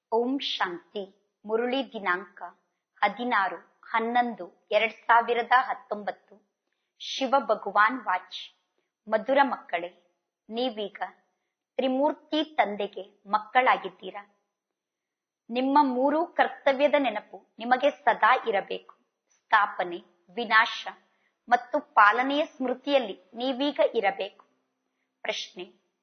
ಓಂ ಶಾಂತಿ ಮುರುಳಿ ದಿನಾಂಕ ಹದಿನಾರು ಹನ್ನೊಂದು ಎರಡ್ ಸಾವಿರದ ಹತ್ತೊಂಬತ್ತು ಶಿವ ಭಗವಾನ್ ವಾಚ್ ಮಧುರ ಮಕ್ಕಳೇ ನೀವೀಗ ತ್ರಿಮೂರ್ತಿ ತಂದೆಗೆ ಮಕ್ಕಳಾಗಿದ್ದೀರಾ ನಿಮ್ಮ ಮೂರೂ ಕರ್ತವ್ಯದ ನೆನಪು ನಿಮಗೆ ಸದಾ ಇರಬೇಕು ಸ್ಥಾಪನೆ ವಿನಾಶ ಮತ್ತು ಪಾಲನೆಯ ಸ್ಮೃತಿಯಲ್ಲಿ ನೀವೀಗ ಇರಬೇಕು ಪ್ರಶ್ನೆ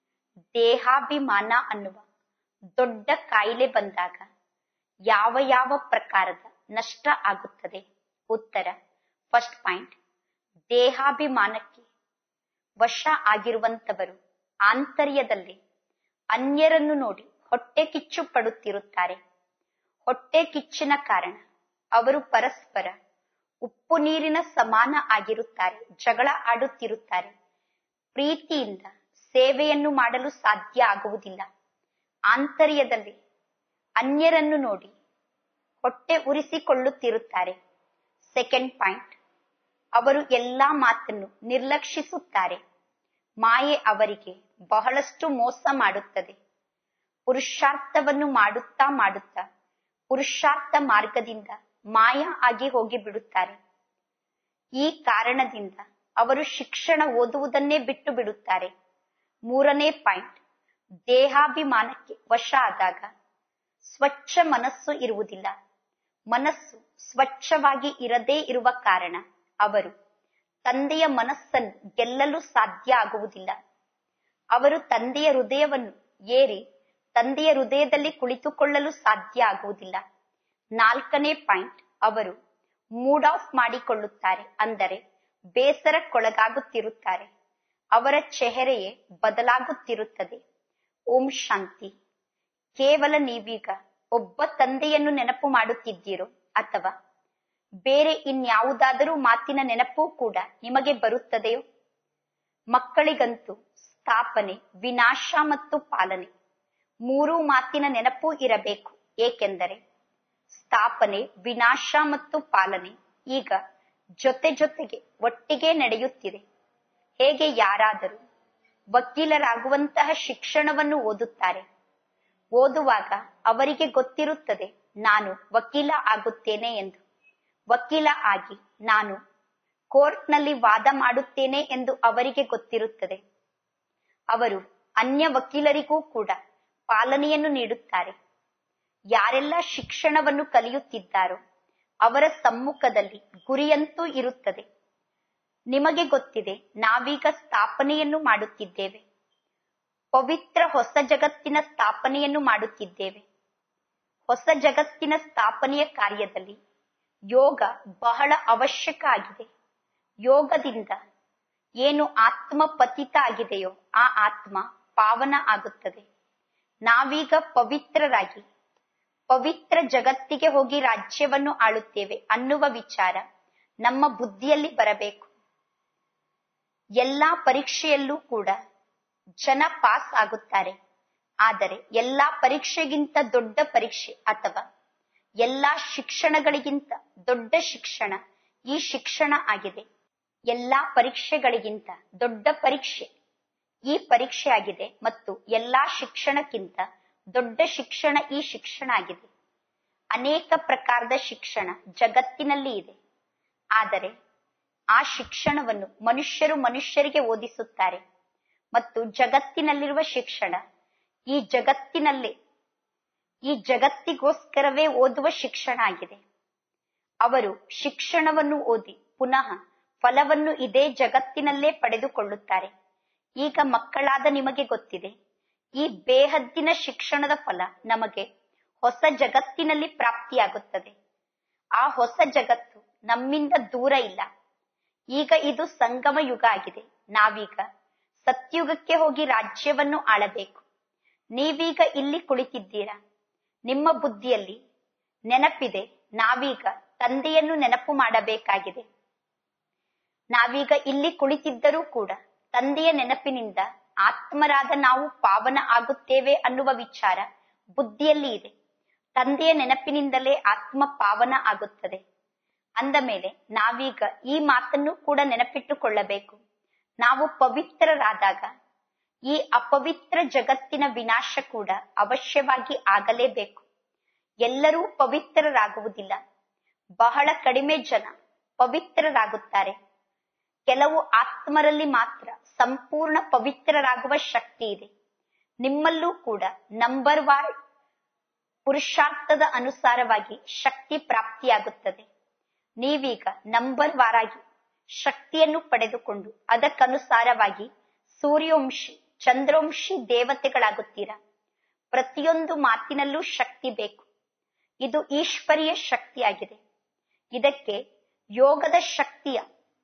ದೇಹಾಭಿಮಾನ ಅನ್ನುವ ದೊಡ್ಡ ಕಾಯಿಲೆ ಬಂದಾಗ ಯಾವ ಯಾವ ಪ್ರಕಾರದ ನಷ್ಟ ಆಗುತ್ತದೆ ಉತ್ತರ ಫಸ್ಟ್ ಪಾಯಿಂಟ್ ದೇಹಾಭಿಮಾನಕ್ಕೆ ವಶ ಆಗಿರುವಂತವರು ಆಂತರ್ಯದಲ್ಲಿ ಅನ್ಯರನ್ನು ನೋಡಿ ಹೊಟ್ಟೆ ಕಿಚ್ಚು ಪಡುತ್ತಿರುತ್ತಾರೆ ಹೊಟ್ಟೆ ಕಿಚ್ಚಿನ ಕಾರಣ ಅವರು ಪರಸ್ಪರ ಉಪ್ಪು ನೀರಿನ ಸಮಾನ ಆಗಿರುತ್ತಾರೆ ಜಗಳ ಆಡುತ್ತಿರುತ್ತಾರೆ ಪ್ರೀತಿಯಿಂದ ಸೇವೆಯನ್ನು ಮಾಡಲು ಸಾಧ್ಯ ಆಗುವುದಿಲ್ಲ ಆಂತರ್ಯದಲ್ಲಿ ಅನ್ಯರನ್ನು ನೋಡಿ ಹೊಟ್ಟೆ ಉರಿಸಿಕೊಳ್ಳುತ್ತಿರುತ್ತಾರೆ ಸೆಕೆಂಡ್ ಪಾಯಿಂಟ್ ಅವರು ಎಲ್ಲಾ ಮಾತನ್ನು ನಿರ್ಲಕ್ಷಿಸುತ್ತಾರೆ ಮಾಯೆ ಅವರಿಗೆ ಬಹಳಷ್ಟು ಮೋಸ ಮಾಡುತ್ತದೆ ಪುರುಷಾರ್ಥವನ್ನು ಮಾಡುತ್ತಾ ಮಾಡುತ್ತಾ ಪುರುಷಾರ್ಥ ಮಾರ್ಗದಿಂದ ಮಾಯ ಆಗಿ ಹೋಗಿ ಬಿಡುತ್ತಾರೆ ಈ ಕಾರಣದಿಂದ ಅವರು ಶಿಕ್ಷಣ ಓದುವುದನ್ನೇ ಬಿಟ್ಟು ಬಿಡುತ್ತಾರೆ ಮೂರನೇ ಪಾಯಿಂಟ್ ದೇಹಾಭಿಮಾನಕ್ಕೆ ವಶ ಆದಾಗ ಸ್ವಚ್ಛ ಮನಸ್ಸು ಇರುವುದಿಲ್ಲ ಮನಸ್ಸು ಸ್ವಚ್ಛವಾಗಿ ಇರದೇ ಇರುವ ಕಾರಣ ಅವರು ತಂದೆಯ ಮನಸ್ಸನ್ನು ಗೆಲ್ಲಲು ಸಾಧ್ಯ ಆಗುವುದಿಲ್ಲ ಅವರು ತಂದೆಯ ಹೃದಯವನ್ನು ಏರಿ ತಂದೆಯ ಹೃದಯದಲ್ಲಿ ಕುಳಿತುಕೊಳ್ಳಲು ಸಾಧ್ಯ ಆಗುವುದಿಲ್ಲ ನಾಲ್ಕನೇ ಪಾಯಿಂಟ್ ಅವರು ಮೂಡ್ ಆಫ್ ಮಾಡಿಕೊಳ್ಳುತ್ತಾರೆ ಅಂದರೆ ಬೇಸರಕ್ಕೊಳಗಾಗುತ್ತಿರುತ್ತಾರೆ ಅವರ ಚೆಹರೆಯೇ ಬದಲಾಗುತ್ತಿರುತ್ತದೆ ಓಂ ಶಾಂತಿ ಕೇವಲ ನೀವೀಗ ಒಬ್ಬ ತಂದೆಯನ್ನು ನೆನಪು ಮಾಡುತ್ತಿದ್ದೀರೋ ಅಥವಾ ಬೇರೆ ಇನ್ಯಾವುದಾದರೂ ಮಾತಿನ ನೆನಪು ಕೂಡ ನಿಮಗೆ ಬರುತ್ತದೆಯೋ ಮಕ್ಕಳಿಗಂತೂ ಸ್ಥಾಪನೆ ವಿನಾಶ ಮತ್ತು ಪಾಲನೆ ಮೂರೂ ಮಾತಿನ ನೆನಪು ಇರಬೇಕು ಏಕೆಂದರೆ ಸ್ಥಾಪನೆ ವಿನಾಶ ಮತ್ತು ಪಾಲನೆ ಈಗ ಜೊತೆ ಜೊತೆಗೆ ಒಟ್ಟಿಗೆ ನಡೆಯುತ್ತಿದೆ ಹೇಗೆ ಯಾರಾದರೂ ವಕೀಲರಾಗುವಂತಹ ಶಿಕ್ಷಣವನ್ನು ಓದುತ್ತಾರೆ ಓದುವಾಗ ಅವರಿಗೆ ಗೊತ್ತಿರುತ್ತದೆ ನಾನು ವಕೀಲ ಆಗುತ್ತೇನೆ ಎಂದು ವಕೀಲ ಆಗಿ ನಾನು ಕೋರ್ಟ್ನಲ್ಲಿ ವಾದ ಮಾಡುತ್ತೇನೆ ಎಂದು ಅವರಿಗೆ ಗೊತ್ತಿರುತ್ತದೆ ಅವರು ಅನ್ಯ ವಕೀಲರಿಗೂ ಕೂಡ ಪಾಲನೆಯನ್ನು ನೀಡುತ್ತಾರೆ ಯಾರೆಲ್ಲ ಶಿಕ್ಷಣವನ್ನು ಕಲಿಯುತ್ತಿದ್ದಾರೋ ಅವರ ಸಮ್ಮುಖದಲ್ಲಿ ಗುರಿಯಂತೂ ಇರುತ್ತದೆ ನಿಮಗೆ ಗೊತ್ತಿದೆ ನಾವೀಗ ಸ್ಥಾಪನೆಯನ್ನು ಮಾಡುತ್ತಿದ್ದೇವೆ ಪವಿತ್ರ ಹೊಸ ಜಗತ್ತಿನ ಸ್ಥಾಪನೆಯನ್ನು ಮಾಡುತ್ತಿದ್ದೇವೆ ಹೊಸ ಜಗತ್ತಿನ ಸ್ಥಾಪನೆಯ ಕಾರ್ಯದಲ್ಲಿ ಯೋಗ ಬಹಳ ಅವಶ್ಯಕ ಆಗಿದೆ ಯೋಗದಿಂದ ಏನು ಆತ್ಮ ಪತಿತ ಆಗಿದೆಯೋ ಆ ಆತ್ಮ ಪಾವನ ಆಗುತ್ತದೆ ನಾವೀಗ ಪವಿತ್ರರಾಗಿ ಪವಿತ್ರ ಜಗತ್ತಿಗೆ ಹೋಗಿ ರಾಜ್ಯವನ್ನು ಆಳುತ್ತೇವೆ ಅನ್ನುವ ವಿಚಾರ ನಮ್ಮ ಬುದ್ಧಿಯಲ್ಲಿ ಬರಬೇಕು ಎಲ್ಲಾ ಪರೀಕ್ಷೆಯಲ್ಲೂ ಕೂಡ ಜನ ಪಾಸ್ ಆಗುತ್ತಾರೆ ಆದರೆ ಎಲ್ಲಾ ಪರೀಕ್ಷೆಗಿಂತ ದೊಡ್ಡ ಪರೀಕ್ಷೆ ಅಥವಾ ಎಲ್ಲಾ ಶಿಕ್ಷಣಗಳಿಗಿಂತ ದೊಡ್ಡ ಶಿಕ್ಷಣ ಈ ಶಿಕ್ಷಣ ಆಗಿದೆ ಎಲ್ಲಾ ಪರೀಕ್ಷೆಗಳಿಗಿಂತ ದೊಡ್ಡ ಪರೀಕ್ಷೆ ಈ ಪರೀಕ್ಷೆ ಆಗಿದೆ ಮತ್ತು ಎಲ್ಲಾ ಶಿಕ್ಷಣಕ್ಕಿಂತ ದೊಡ್ಡ ಶಿಕ್ಷಣ ಈ ಶಿಕ್ಷಣ ಆಗಿದೆ ಅನೇಕ ಪ್ರಕಾರದ ಶಿಕ್ಷಣ ಜಗತ್ತಿನಲ್ಲಿ ಇದೆ ಆದರೆ ಆ ಶಿಕ್ಷಣವನ್ನು ಮನುಷ್ಯರು ಮನುಷ್ಯರಿಗೆ ಓದಿಸುತ್ತಾರೆ ಮತ್ತು ಜಗತ್ತಿನಲ್ಲಿರುವ ಶಿಕ್ಷಣ ಈ ಜಗತ್ತಿನಲ್ಲೇ ಈ ಜಗತ್ತಿಗೋಸ್ಕರವೇ ಓದುವ ಶಿಕ್ಷಣ ಆಗಿದೆ ಅವರು ಶಿಕ್ಷಣವನ್ನು ಓದಿ ಪುನಃ ಫಲವನ್ನು ಇದೇ ಜಗತ್ತಿನಲ್ಲೇ ಪಡೆದುಕೊಳ್ಳುತ್ತಾರೆ ಈಗ ಮಕ್ಕಳಾದ ನಿಮಗೆ ಗೊತ್ತಿದೆ ಈ ಬೇಹದ್ದಿನ ಶಿಕ್ಷಣದ ಫಲ ನಮಗೆ ಹೊಸ ಜಗತ್ತಿನಲ್ಲಿ ಪ್ರಾಪ್ತಿಯಾಗುತ್ತದೆ ಆ ಹೊಸ ಜಗತ್ತು ನಮ್ಮಿಂದ ದೂರ ಇಲ್ಲ ಈಗ ಇದು ಸಂಗಮ ಯುಗ ಆಗಿದೆ ನಾವೀಗ ಸತ್ಯುಗಕ್ಕೆ ಹೋಗಿ ರಾಜ್ಯವನ್ನು ಆಳಬೇಕು ನೀವೀಗ ಇಲ್ಲಿ ಕುಳಿತಿದ್ದೀರಾ ನಿಮ್ಮ ಬುದ್ಧಿಯಲ್ಲಿ ನೆನಪಿದೆ ನಾವೀಗ ತಂದೆಯನ್ನು ನೆನಪು ಮಾಡಬೇಕಾಗಿದೆ ನಾವೀಗ ಇಲ್ಲಿ ಕುಳಿತಿದ್ದರೂ ಕೂಡ ತಂದೆಯ ನೆನಪಿನಿಂದ ಆತ್ಮರಾದ ನಾವು ಪಾವನ ಆಗುತ್ತೇವೆ ಅನ್ನುವ ವಿಚಾರ ಬುದ್ಧಿಯಲ್ಲಿ ಇದೆ ತಂದೆಯ ನೆನಪಿನಿಂದಲೇ ಆತ್ಮ ಪಾವನ ಆಗುತ್ತದೆ ಅಂದ ಮೇಲೆ ನಾವೀಗ ಈ ಮಾತನ್ನು ಕೂಡ ನೆನಪಿಟ್ಟುಕೊಳ್ಳಬೇಕು ನಾವು ಪವಿತ್ರರಾದಾಗ ಈ ಅಪವಿತ್ರ ಜಗತ್ತಿನ ವಿನಾಶ ಕೂಡ ಅವಶ್ಯವಾಗಿ ಆಗಲೇಬೇಕು ಎಲ್ಲರೂ ಪವಿತ್ರರಾಗುವುದಿಲ್ಲ ಬಹಳ ಕಡಿಮೆ ಜನ ಪವಿತ್ರರಾಗುತ್ತಾರೆ ಕೆಲವು ಆತ್ಮರಲ್ಲಿ ಮಾತ್ರ ಸಂಪೂರ್ಣ ಪವಿತ್ರರಾಗುವ ಶಕ್ತಿ ಇದೆ ನಿಮ್ಮಲ್ಲೂ ಕೂಡ ನಂಬರ್ ವಾರ್ ಪುರುಷಾರ್ಥದ ಅನುಸಾರವಾಗಿ ಶಕ್ತಿ ಪ್ರಾಪ್ತಿಯಾಗುತ್ತದೆ ನೀವೀಗ ನಂಬರ್ ವಾರಾಗಿ ಶಕ್ತಿಯನ್ನು ಪಡೆದುಕೊಂಡು ಅದಕ್ಕನುಸಾರವಾಗಿ ಸೂರ್ಯವಂಶಿ ಚಂದ್ರವಂಶಿ ದೇವತೆಗಳಾಗುತ್ತೀರಾ ಪ್ರತಿಯೊಂದು ಮಾತಿನಲ್ಲೂ ಶಕ್ತಿ ಬೇಕು ಇದು ಈಶ್ವರೀಯ ಶಕ್ತಿಯಾಗಿದೆ ಇದಕ್ಕೆ ಯೋಗದ ಶಕ್ತಿಯ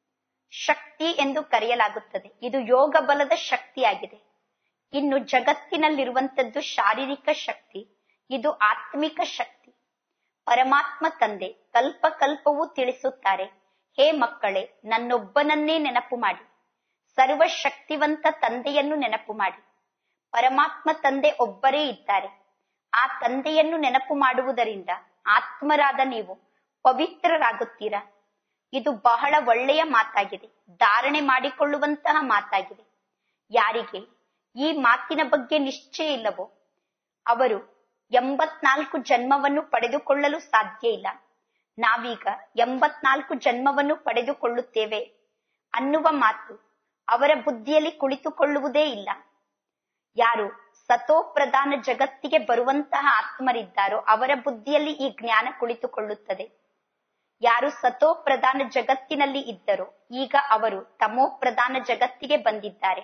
ಶಕ್ತಿ ಎಂದು ಕರೆಯಲಾಗುತ್ತದೆ ಇದು ಯೋಗ ಬಲದ ಶಕ್ತಿಯಾಗಿದೆ ಇನ್ನು ಜಗತ್ತಿನಲ್ಲಿರುವಂತದ್ದು ಶಾರೀರಿಕ ಶಕ್ತಿ ಇದು ಆತ್ಮಿಕ ಶಕ್ತಿ ಪರಮಾತ್ಮ ತಂದೆ ಕಲ್ಪ ಕಲ್ಪವೂ ತಿಳಿಸುತ್ತಾರೆ ಹೇ ಮಕ್ಕಳೇ ನನ್ನೊಬ್ಬನನ್ನೇ ನೆನಪು ಮಾಡಿ ಸರ್ವಶಕ್ತಿವಂತ ತಂದೆಯನ್ನು ನೆನಪು ಮಾಡಿ ಪರಮಾತ್ಮ ತಂದೆ ಒಬ್ಬರೇ ಇದ್ದಾರೆ ಆ ತಂದೆಯನ್ನು ನೆನಪು ಮಾಡುವುದರಿಂದ ಆತ್ಮರಾದ ನೀವು ಪವಿತ್ರರಾಗುತ್ತೀರಾ ಇದು ಬಹಳ ಒಳ್ಳೆಯ ಮಾತಾಗಿದೆ ಧಾರಣೆ ಮಾಡಿಕೊಳ್ಳುವಂತಹ ಮಾತಾಗಿದೆ ಯಾರಿಗೆ ಈ ಮಾತಿನ ಬಗ್ಗೆ ನಿಶ್ಚಯ ಇಲ್ಲವೋ ಅವರು ಎಂಬತ್ನಾಲ್ಕು ಜನ್ಮವನ್ನು ಪಡೆದುಕೊಳ್ಳಲು ಸಾಧ್ಯ ಇಲ್ಲ ನಾವೀಗ ಎಂಬತ್ನಾಲ್ಕು ಜನ್ಮವನ್ನು ಪಡೆದುಕೊಳ್ಳುತ್ತೇವೆ ಅನ್ನುವ ಮಾತು ಅವರ ಬುದ್ಧಿಯಲ್ಲಿ ಕುಳಿತುಕೊಳ್ಳುವುದೇ ಇಲ್ಲ ಯಾರು ಸತೋ ಪ್ರಧಾನ ಜಗತ್ತಿಗೆ ಬರುವಂತಹ ಆತ್ಮರಿದ್ದಾರೋ ಅವರ ಬುದ್ಧಿಯಲ್ಲಿ ಈ ಜ್ಞಾನ ಕುಳಿತುಕೊಳ್ಳುತ್ತದೆ ಯಾರು ಸತೋ ಪ್ರಧಾನ ಜಗತ್ತಿನಲ್ಲಿ ಇದ್ದರೋ ಈಗ ಅವರು ತಮೋ ಪ್ರಧಾನ ಜಗತ್ತಿಗೆ ಬಂದಿದ್ದಾರೆ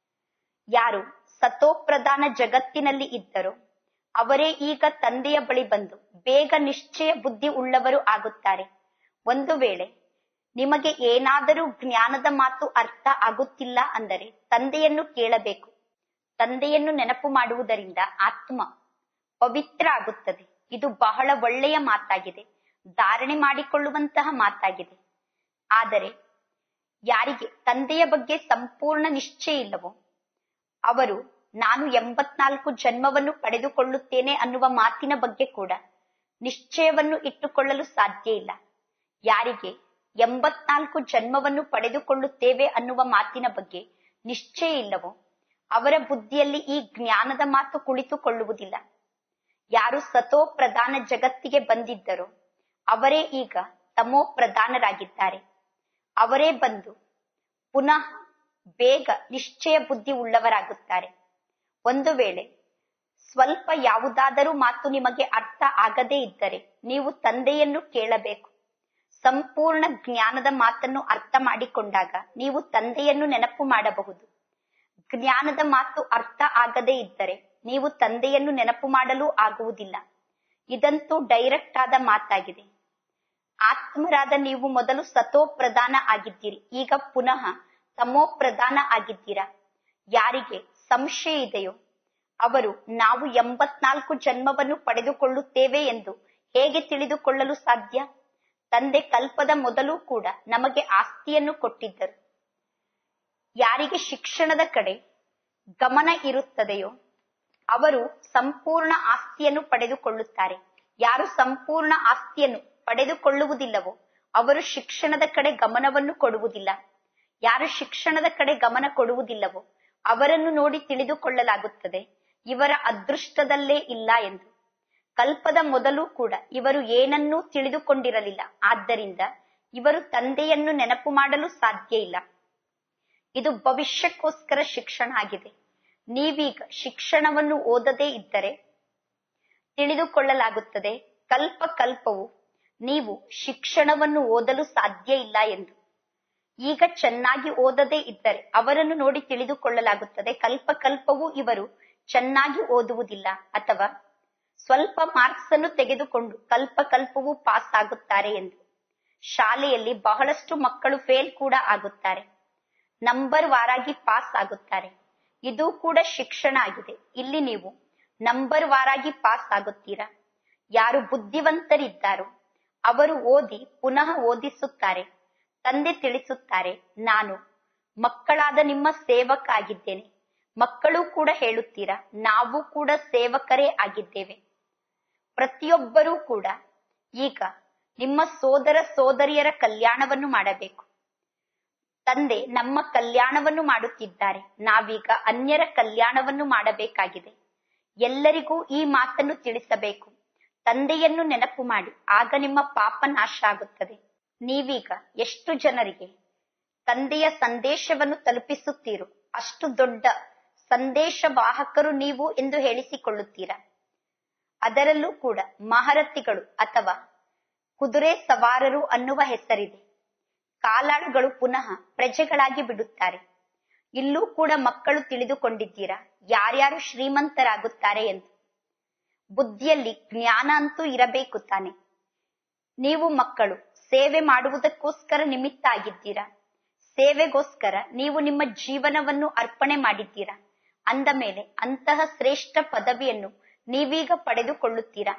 ಯಾರು ಸತೋ ಪ್ರಧಾನ ಜಗತ್ತಿನಲ್ಲಿ ಇದ್ದರೋ ಅವರೇ ಈಗ ತಂದೆಯ ಬಳಿ ಬಂದು ಬೇಗ ನಿಶ್ಚಯ ಬುದ್ಧಿ ಉಳ್ಳವರು ಆಗುತ್ತಾರೆ ಒಂದು ವೇಳೆ ನಿಮಗೆ ಏನಾದರೂ ಜ್ಞಾನದ ಮಾತು ಅರ್ಥ ಆಗುತ್ತಿಲ್ಲ ಅಂದರೆ ತಂದೆಯನ್ನು ಕೇಳಬೇಕು ತಂದೆಯನ್ನು ನೆನಪು ಮಾಡುವುದರಿಂದ ಆತ್ಮ ಪವಿತ್ರ ಆಗುತ್ತದೆ ಇದು ಬಹಳ ಒಳ್ಳೆಯ ಮಾತಾಗಿದೆ ಧಾರಣೆ ಮಾಡಿಕೊಳ್ಳುವಂತಹ ಮಾತಾಗಿದೆ ಆದರೆ ಯಾರಿಗೆ ತಂದೆಯ ಬಗ್ಗೆ ಸಂಪೂರ್ಣ ನಿಶ್ಚಯ ಇಲ್ಲವೋ ಅವರು ನಾನು ಎಂಬತ್ನಾಲ್ಕು ಜನ್ಮವನ್ನು ಪಡೆದುಕೊಳ್ಳುತ್ತೇನೆ ಅನ್ನುವ ಮಾತಿನ ಬಗ್ಗೆ ಕೂಡ ನಿಶ್ಚಯವನ್ನು ಇಟ್ಟುಕೊಳ್ಳಲು ಸಾಧ್ಯ ಇಲ್ಲ ಯಾರಿಗೆ ಎಂಬತ್ನಾಲ್ಕು ಜನ್ಮವನ್ನು ಪಡೆದುಕೊಳ್ಳುತ್ತೇವೆ ಅನ್ನುವ ಮಾತಿನ ಬಗ್ಗೆ ನಿಶ್ಚಯ ಇಲ್ಲವೋ ಅವರ ಬುದ್ಧಿಯಲ್ಲಿ ಈ ಜ್ಞಾನದ ಮಾತು ಕುಳಿತುಕೊಳ್ಳುವುದಿಲ್ಲ ಯಾರು ಸತೋ ಪ್ರಧಾನ ಜಗತ್ತಿಗೆ ಬಂದಿದ್ದರೋ ಅವರೇ ಈಗ ತಮೋ ಪ್ರಧಾನರಾಗಿದ್ದಾರೆ ಅವರೇ ಬಂದು ಪುನಃ ಬೇಗ ನಿಶ್ಚಯ ಬುದ್ಧಿ ಉಳ್ಳವರಾಗುತ್ತಾರೆ ಒಂದು ವೇಳೆ ಸ್ವಲ್ಪ ಯಾವುದಾದರೂ ಮಾತು ನಿಮಗೆ ಅರ್ಥ ಆಗದೇ ಇದ್ದರೆ ನೀವು ತಂದೆಯನ್ನು ಕೇಳಬೇಕು ಸಂಪೂರ್ಣ ಜ್ಞಾನದ ಮಾತನ್ನು ಅರ್ಥ ಮಾಡಿಕೊಂಡಾಗ ನೀವು ತಂದೆಯನ್ನು ನೆನಪು ಮಾಡಬಹುದು ಜ್ಞಾನದ ಮಾತು ಅರ್ಥ ಆಗದೇ ಇದ್ದರೆ ನೀವು ತಂದೆಯನ್ನು ನೆನಪು ಮಾಡಲು ಆಗುವುದಿಲ್ಲ ಇದಂತೂ ಡೈರೆಕ್ಟ್ ಆದ ಮಾತಾಗಿದೆ ಆತ್ಮರಾದ ನೀವು ಮೊದಲು ಸತೋ ಪ್ರಧಾನ ಆಗಿದ್ದೀರಿ ಈಗ ಪುನಃ ತಮೋ ಪ್ರಧಾನ ಆಗಿದ್ದೀರಾ ಯಾರಿಗೆ ಸಂಶಯ ಇದೆಯೋ ಅವರು ನಾವು ಎಂಬತ್ನಾಲ್ಕು ಜನ್ಮವನ್ನು ಪಡೆದುಕೊಳ್ಳುತ್ತೇವೆ ಎಂದು ಹೇಗೆ ತಿಳಿದುಕೊಳ್ಳಲು ಸಾಧ್ಯ ತಂದೆ ಕಲ್ಪದ ಮೊದಲು ಕೂಡ ನಮಗೆ ಆಸ್ತಿಯನ್ನು ಕೊಟ್ಟಿದ್ದರು ಯಾರಿಗೆ ಶಿಕ್ಷಣದ ಕಡೆ ಗಮನ ಇರುತ್ತದೆಯೋ ಅವರು ಸಂಪೂರ್ಣ ಆಸ್ತಿಯನ್ನು ಪಡೆದುಕೊಳ್ಳುತ್ತಾರೆ ಯಾರು ಸಂಪೂರ್ಣ ಆಸ್ತಿಯನ್ನು ಪಡೆದುಕೊಳ್ಳುವುದಿಲ್ಲವೋ ಅವರು ಶಿಕ್ಷಣದ ಕಡೆ ಗಮನವನ್ನು ಕೊಡುವುದಿಲ್ಲ ಯಾರು ಶಿಕ್ಷಣದ ಕಡೆ ಗಮನ ಕೊಡುವುದಿಲ್ಲವೋ ಅವರನ್ನು ನೋಡಿ ತಿಳಿದುಕೊಳ್ಳಲಾಗುತ್ತದೆ ಇವರ ಅದೃಷ್ಟದಲ್ಲೇ ಇಲ್ಲ ಎಂದು ಕಲ್ಪದ ಮೊದಲು ಕೂಡ ಇವರು ಏನನ್ನೂ ತಿಳಿದುಕೊಂಡಿರಲಿಲ್ಲ ಆದ್ದರಿಂದ ಇವರು ತಂದೆಯನ್ನು ನೆನಪು ಮಾಡಲು ಸಾಧ್ಯ ಇಲ್ಲ ಇದು ಭವಿಷ್ಯಕ್ಕೋಸ್ಕರ ಶಿಕ್ಷಣ ಆಗಿದೆ ನೀವೀಗ ಶಿಕ್ಷಣವನ್ನು ಓದದೇ ಇದ್ದರೆ ತಿಳಿದುಕೊಳ್ಳಲಾಗುತ್ತದೆ ಕಲ್ಪ ಕಲ್ಪವು ನೀವು ಶಿಕ್ಷಣವನ್ನು ಓದಲು ಸಾಧ್ಯ ಇಲ್ಲ ಎಂದು ಈಗ ಚೆನ್ನಾಗಿ ಓದದೇ ಇದ್ದರೆ ಅವರನ್ನು ನೋಡಿ ತಿಳಿದುಕೊಳ್ಳಲಾಗುತ್ತದೆ ಕಲ್ಪ ಕಲ್ಪವು ಇವರು ಚೆನ್ನಾಗಿ ಓದುವುದಿಲ್ಲ ಅಥವಾ ಸ್ವಲ್ಪ ಮಾರ್ಕ್ಸ್ ಅನ್ನು ತೆಗೆದುಕೊಂಡು ಕಲ್ಪ ಕಲ್ಪವೂ ಪಾಸ್ ಆಗುತ್ತಾರೆ ಎಂದು ಶಾಲೆಯಲ್ಲಿ ಬಹಳಷ್ಟು ಮಕ್ಕಳು ಫೇಲ್ ಕೂಡ ಆಗುತ್ತಾರೆ ನಂಬರ್ ವಾರಾಗಿ ಪಾಸ್ ಆಗುತ್ತಾರೆ ಇದು ಕೂಡ ಶಿಕ್ಷಣ ಆಗಿದೆ ಇಲ್ಲಿ ನೀವು ನಂಬರ್ ವಾರಾಗಿ ಪಾಸ್ ಆಗುತ್ತೀರಾ ಯಾರು ಬುದ್ಧಿವಂತರಿದ್ದಾರೋ ಅವರು ಓದಿ ಪುನಃ ಓದಿಸುತ್ತಾರೆ ತಂದೆ ತಿಳಿಸುತ್ತಾರೆ ನಾನು ಮಕ್ಕಳಾದ ನಿಮ್ಮ ಸೇವಕ ಆಗಿದ್ದೇನೆ ಮಕ್ಕಳು ಕೂಡ ಹೇಳುತ್ತೀರಾ ನಾವು ಕೂಡ ಸೇವಕರೇ ಆಗಿದ್ದೇವೆ ಪ್ರತಿಯೊಬ್ಬರೂ ಕೂಡ ಈಗ ನಿಮ್ಮ ಸೋದರ ಸೋದರಿಯರ ಕಲ್ಯಾಣವನ್ನು ಮಾಡಬೇಕು ತಂದೆ ನಮ್ಮ ಕಲ್ಯಾಣವನ್ನು ಮಾಡುತ್ತಿದ್ದಾರೆ ನಾವೀಗ ಅನ್ಯರ ಕಲ್ಯಾಣವನ್ನು ಮಾಡಬೇಕಾಗಿದೆ ಎಲ್ಲರಿಗೂ ಈ ಮಾತನ್ನು ತಿಳಿಸಬೇಕು ತಂದೆಯನ್ನು ನೆನಪು ಮಾಡಿ ಆಗ ನಿಮ್ಮ ಪಾಪ ನಾಶ ಆಗುತ್ತದೆ ನೀವೀಗ ಎಷ್ಟು ಜನರಿಗೆ ತಂದೆಯ ಸಂದೇಶವನ್ನು ತಲುಪಿಸುತ್ತೀರೋ ಅಷ್ಟು ದೊಡ್ಡ ಸಂದೇಶ ವಾಹಕರು ನೀವು ಎಂದು ಹೇಳಿಸಿಕೊಳ್ಳುತ್ತೀರಾ ಅದರಲ್ಲೂ ಕೂಡ ಮಹಾರಥಿಗಳು ಅಥವಾ ಕುದುರೆ ಸವಾರರು ಅನ್ನುವ ಹೆಸರಿದೆ ಕಾಲಾಳುಗಳು ಪುನಃ ಪ್ರಜೆಗಳಾಗಿ ಬಿಡುತ್ತಾರೆ ಇಲ್ಲೂ ಕೂಡ ಮಕ್ಕಳು ತಿಳಿದುಕೊಂಡಿದ್ದೀರಾ ಯಾರ್ಯಾರು ಶ್ರೀಮಂತರಾಗುತ್ತಾರೆ ಎಂದು ಬುದ್ಧಿಯಲ್ಲಿ ಜ್ಞಾನ ಅಂತೂ ಇರಬೇಕು ತಾನೆ ನೀವು ಮಕ್ಕಳು ಸೇವೆ ಮಾಡುವುದಕ್ಕೋಸ್ಕರ ನಿಮಿತ್ತ ಆಗಿದ್ದೀರಾ ಸೇವೆಗೋಸ್ಕರ ನೀವು ನಿಮ್ಮ ಜೀವನವನ್ನು ಅರ್ಪಣೆ ಮಾಡಿದ್ದೀರಾ ಅಂದ ಮೇಲೆ ಅಂತಹ ಶ್ರೇಷ್ಠ ಪದವಿಯನ್ನು ನೀವೀಗ ಪಡೆದುಕೊಳ್ಳುತ್ತೀರಾ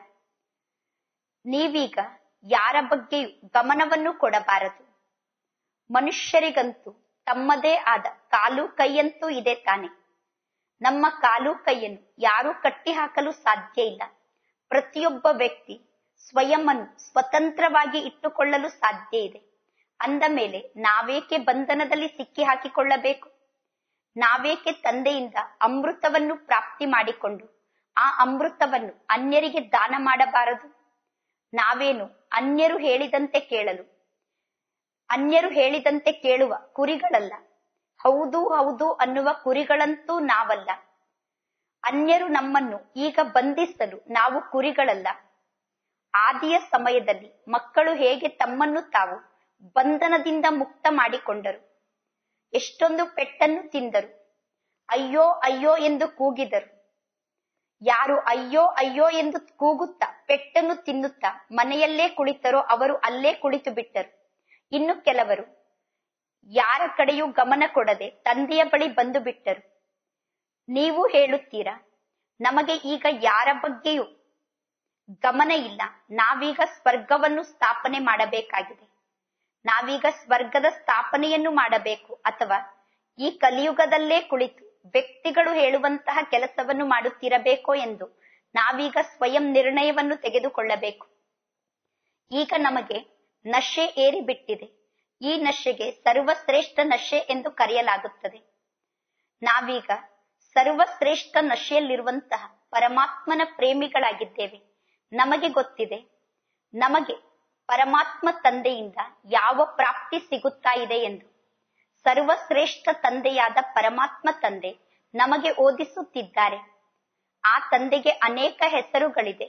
ನೀವೀಗ ಯಾರ ಬಗ್ಗೆಯೂ ಗಮನವನ್ನು ಕೊಡಬಾರದು ಮನುಷ್ಯರಿಗಂತೂ ತಮ್ಮದೇ ಆದ ಕಾಲು ಕೈಯಂತೂ ಇದೆ ತಾನೆ ನಮ್ಮ ಕಾಲು ಕೈಯನ್ನು ಯಾರೂ ಕಟ್ಟಿ ಹಾಕಲು ಸಾಧ್ಯ ಇಲ್ಲ ಪ್ರತಿಯೊಬ್ಬ ವ್ಯಕ್ತಿ ಸ್ವಯಂ ಅನ್ನು ಸ್ವತಂತ್ರವಾಗಿ ಇಟ್ಟುಕೊಳ್ಳಲು ಸಾಧ್ಯ ಇದೆ ಅಂದ ಮೇಲೆ ನಾವೇಕೆ ಬಂಧನದಲ್ಲಿ ಸಿಕ್ಕಿ ಹಾಕಿಕೊಳ್ಳಬೇಕು ನಾವೇಕೆ ತಂದೆಯಿಂದ ಅಮೃತವನ್ನು ಪ್ರಾಪ್ತಿ ಮಾಡಿಕೊಂಡು ಆ ಅಮೃತವನ್ನು ಅನ್ಯರಿಗೆ ದಾನ ಮಾಡಬಾರದು ನಾವೇನು ಅನ್ಯರು ಹೇಳಿದಂತೆ ಕೇಳಲು ಅನ್ಯರು ಹೇಳಿದಂತೆ ಕೇಳುವ ಕುರಿಗಳಲ್ಲ ಹೌದು ಹೌದು ಅನ್ನುವ ಕುರಿಗಳಂತೂ ನಾವಲ್ಲ ಅನ್ಯರು ನಮ್ಮನ್ನು ಈಗ ಬಂಧಿಸಲು ನಾವು ಕುರಿಗಳಲ್ಲ ಆದಿಯ ಸಮಯದಲ್ಲಿ ಮಕ್ಕಳು ಹೇಗೆ ತಮ್ಮನ್ನು ತಾವು ಬಂಧನದಿಂದ ಮುಕ್ತ ಮಾಡಿಕೊಂಡರು ಎಷ್ಟೊಂದು ಪೆಟ್ಟನ್ನು ತಿಂದರು ಅಯ್ಯೋ ಅಯ್ಯೋ ಎಂದು ಕೂಗಿದರು ಯಾರು ಅಯ್ಯೋ ಅಯ್ಯೋ ಎಂದು ಕೂಗುತ್ತಾ ಪೆಟ್ಟನ್ನು ತಿನ್ನುತ್ತಾ ಮನೆಯಲ್ಲೇ ಕುಳಿತರೋ ಅವರು ಅಲ್ಲೇ ಕುಳಿತು ಬಿಟ್ಟರು ಇನ್ನು ಕೆಲವರು ಯಾರ ಕಡೆಯೂ ಗಮನ ಕೊಡದೆ ತಂದೆಯ ಬಳಿ ಬಂದು ಬಿಟ್ಟರು ನೀವು ಹೇಳುತ್ತೀರಾ ನಮಗೆ ಈಗ ಯಾರ ಬಗ್ಗೆಯೂ ಗಮನ ಇಲ್ಲ ನಾವೀಗ ಸ್ವರ್ಗವನ್ನು ಸ್ಥಾಪನೆ ಮಾಡಬೇಕಾಗಿದೆ ನಾವೀಗ ಸ್ವರ್ಗದ ಸ್ಥಾಪನೆಯನ್ನು ಮಾಡಬೇಕು ಅಥವಾ ಈ ಕಲಿಯುಗದಲ್ಲೇ ಕುಳಿತು ವ್ಯಕ್ತಿಗಳು ಹೇಳುವಂತಹ ಕೆಲಸವನ್ನು ಮಾಡುತ್ತಿರಬೇಕೋ ಎಂದು ನಾವೀಗ ಸ್ವಯಂ ನಿರ್ಣಯವನ್ನು ತೆಗೆದುಕೊಳ್ಳಬೇಕು ಈಗ ನಮಗೆ ನಶೆ ಏರಿ ಬಿಟ್ಟಿದೆ ಈ ನಶೆಗೆ ಸರ್ವಶ್ರೇಷ್ಠ ನಶೆ ಎಂದು ಕರೆಯಲಾಗುತ್ತದೆ ನಾವೀಗ ಸರ್ವಶ್ರೇಷ್ಠ ನಶೆಯಲ್ಲಿರುವಂತಹ ಪರಮಾತ್ಮನ ಪ್ರೇಮಿಗಳಾಗಿದ್ದೇವೆ ನಮಗೆ ಗೊತ್ತಿದೆ ನಮಗೆ ಪರಮಾತ್ಮ ತಂದೆಯಿಂದ ಯಾವ ಪ್ರಾಪ್ತಿ ಸಿಗುತ್ತಾ ಇದೆ ಎಂದು ಸರ್ವಶ್ರೇಷ್ಠ ತಂದೆಯಾದ ಪರಮಾತ್ಮ ತಂದೆ ನಮಗೆ ಓದಿಸುತ್ತಿದ್ದಾರೆ ಆ ತಂದೆಗೆ ಅನೇಕ ಹೆಸರುಗಳಿದೆ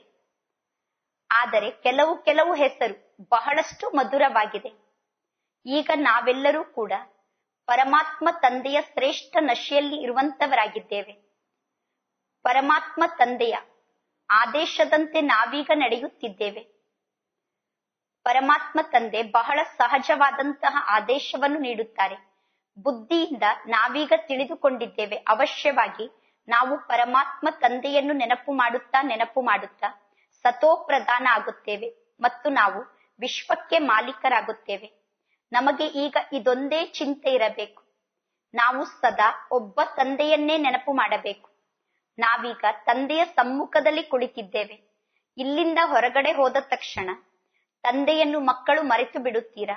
ಆದರೆ ಕೆಲವು ಕೆಲವು ಹೆಸರು ಬಹಳಷ್ಟು ಮಧುರವಾಗಿದೆ ಈಗ ನಾವೆಲ್ಲರೂ ಕೂಡ ಪರಮಾತ್ಮ ತಂದೆಯ ಶ್ರೇಷ್ಠ ನಶೆಯಲ್ಲಿ ಇರುವಂತವರಾಗಿದ್ದೇವೆ ಪರಮಾತ್ಮ ತಂದೆಯ ಆದೇಶದಂತೆ ನಾವೀಗ ನಡೆಯುತ್ತಿದ್ದೇವೆ ಪರಮಾತ್ಮ ತಂದೆ ಬಹಳ ಸಹಜವಾದಂತಹ ಆದೇಶವನ್ನು ನೀಡುತ್ತಾರೆ ಬುದ್ಧಿಯಿಂದ ನಾವೀಗ ತಿಳಿದುಕೊಂಡಿದ್ದೇವೆ ಅವಶ್ಯವಾಗಿ ನಾವು ಪರಮಾತ್ಮ ತಂದೆಯನ್ನು ನೆನಪು ಮಾಡುತ್ತಾ ನೆನಪು ಮಾಡುತ್ತಾ ಸತೋ ಪ್ರಧಾನ ಆಗುತ್ತೇವೆ ಮತ್ತು ನಾವು ವಿಶ್ವಕ್ಕೆ ಮಾಲೀಕರಾಗುತ್ತೇವೆ ನಮಗೆ ಈಗ ಇದೊಂದೇ ಚಿಂತೆ ಇರಬೇಕು ನಾವು ಸದಾ ಒಬ್ಬ ತಂದೆಯನ್ನೇ ನೆನಪು ಮಾಡಬೇಕು ನಾವೀಗ ತಂದೆಯ ಸಮ್ಮುಖದಲ್ಲಿ ಕುಳಿತಿದ್ದೇವೆ ಇಲ್ಲಿಂದ ಹೊರಗಡೆ ಹೋದ ತಕ್ಷಣ ತಂದೆಯನ್ನು ಮಕ್ಕಳು ಮರೆತು ಬಿಡುತ್ತೀರಾ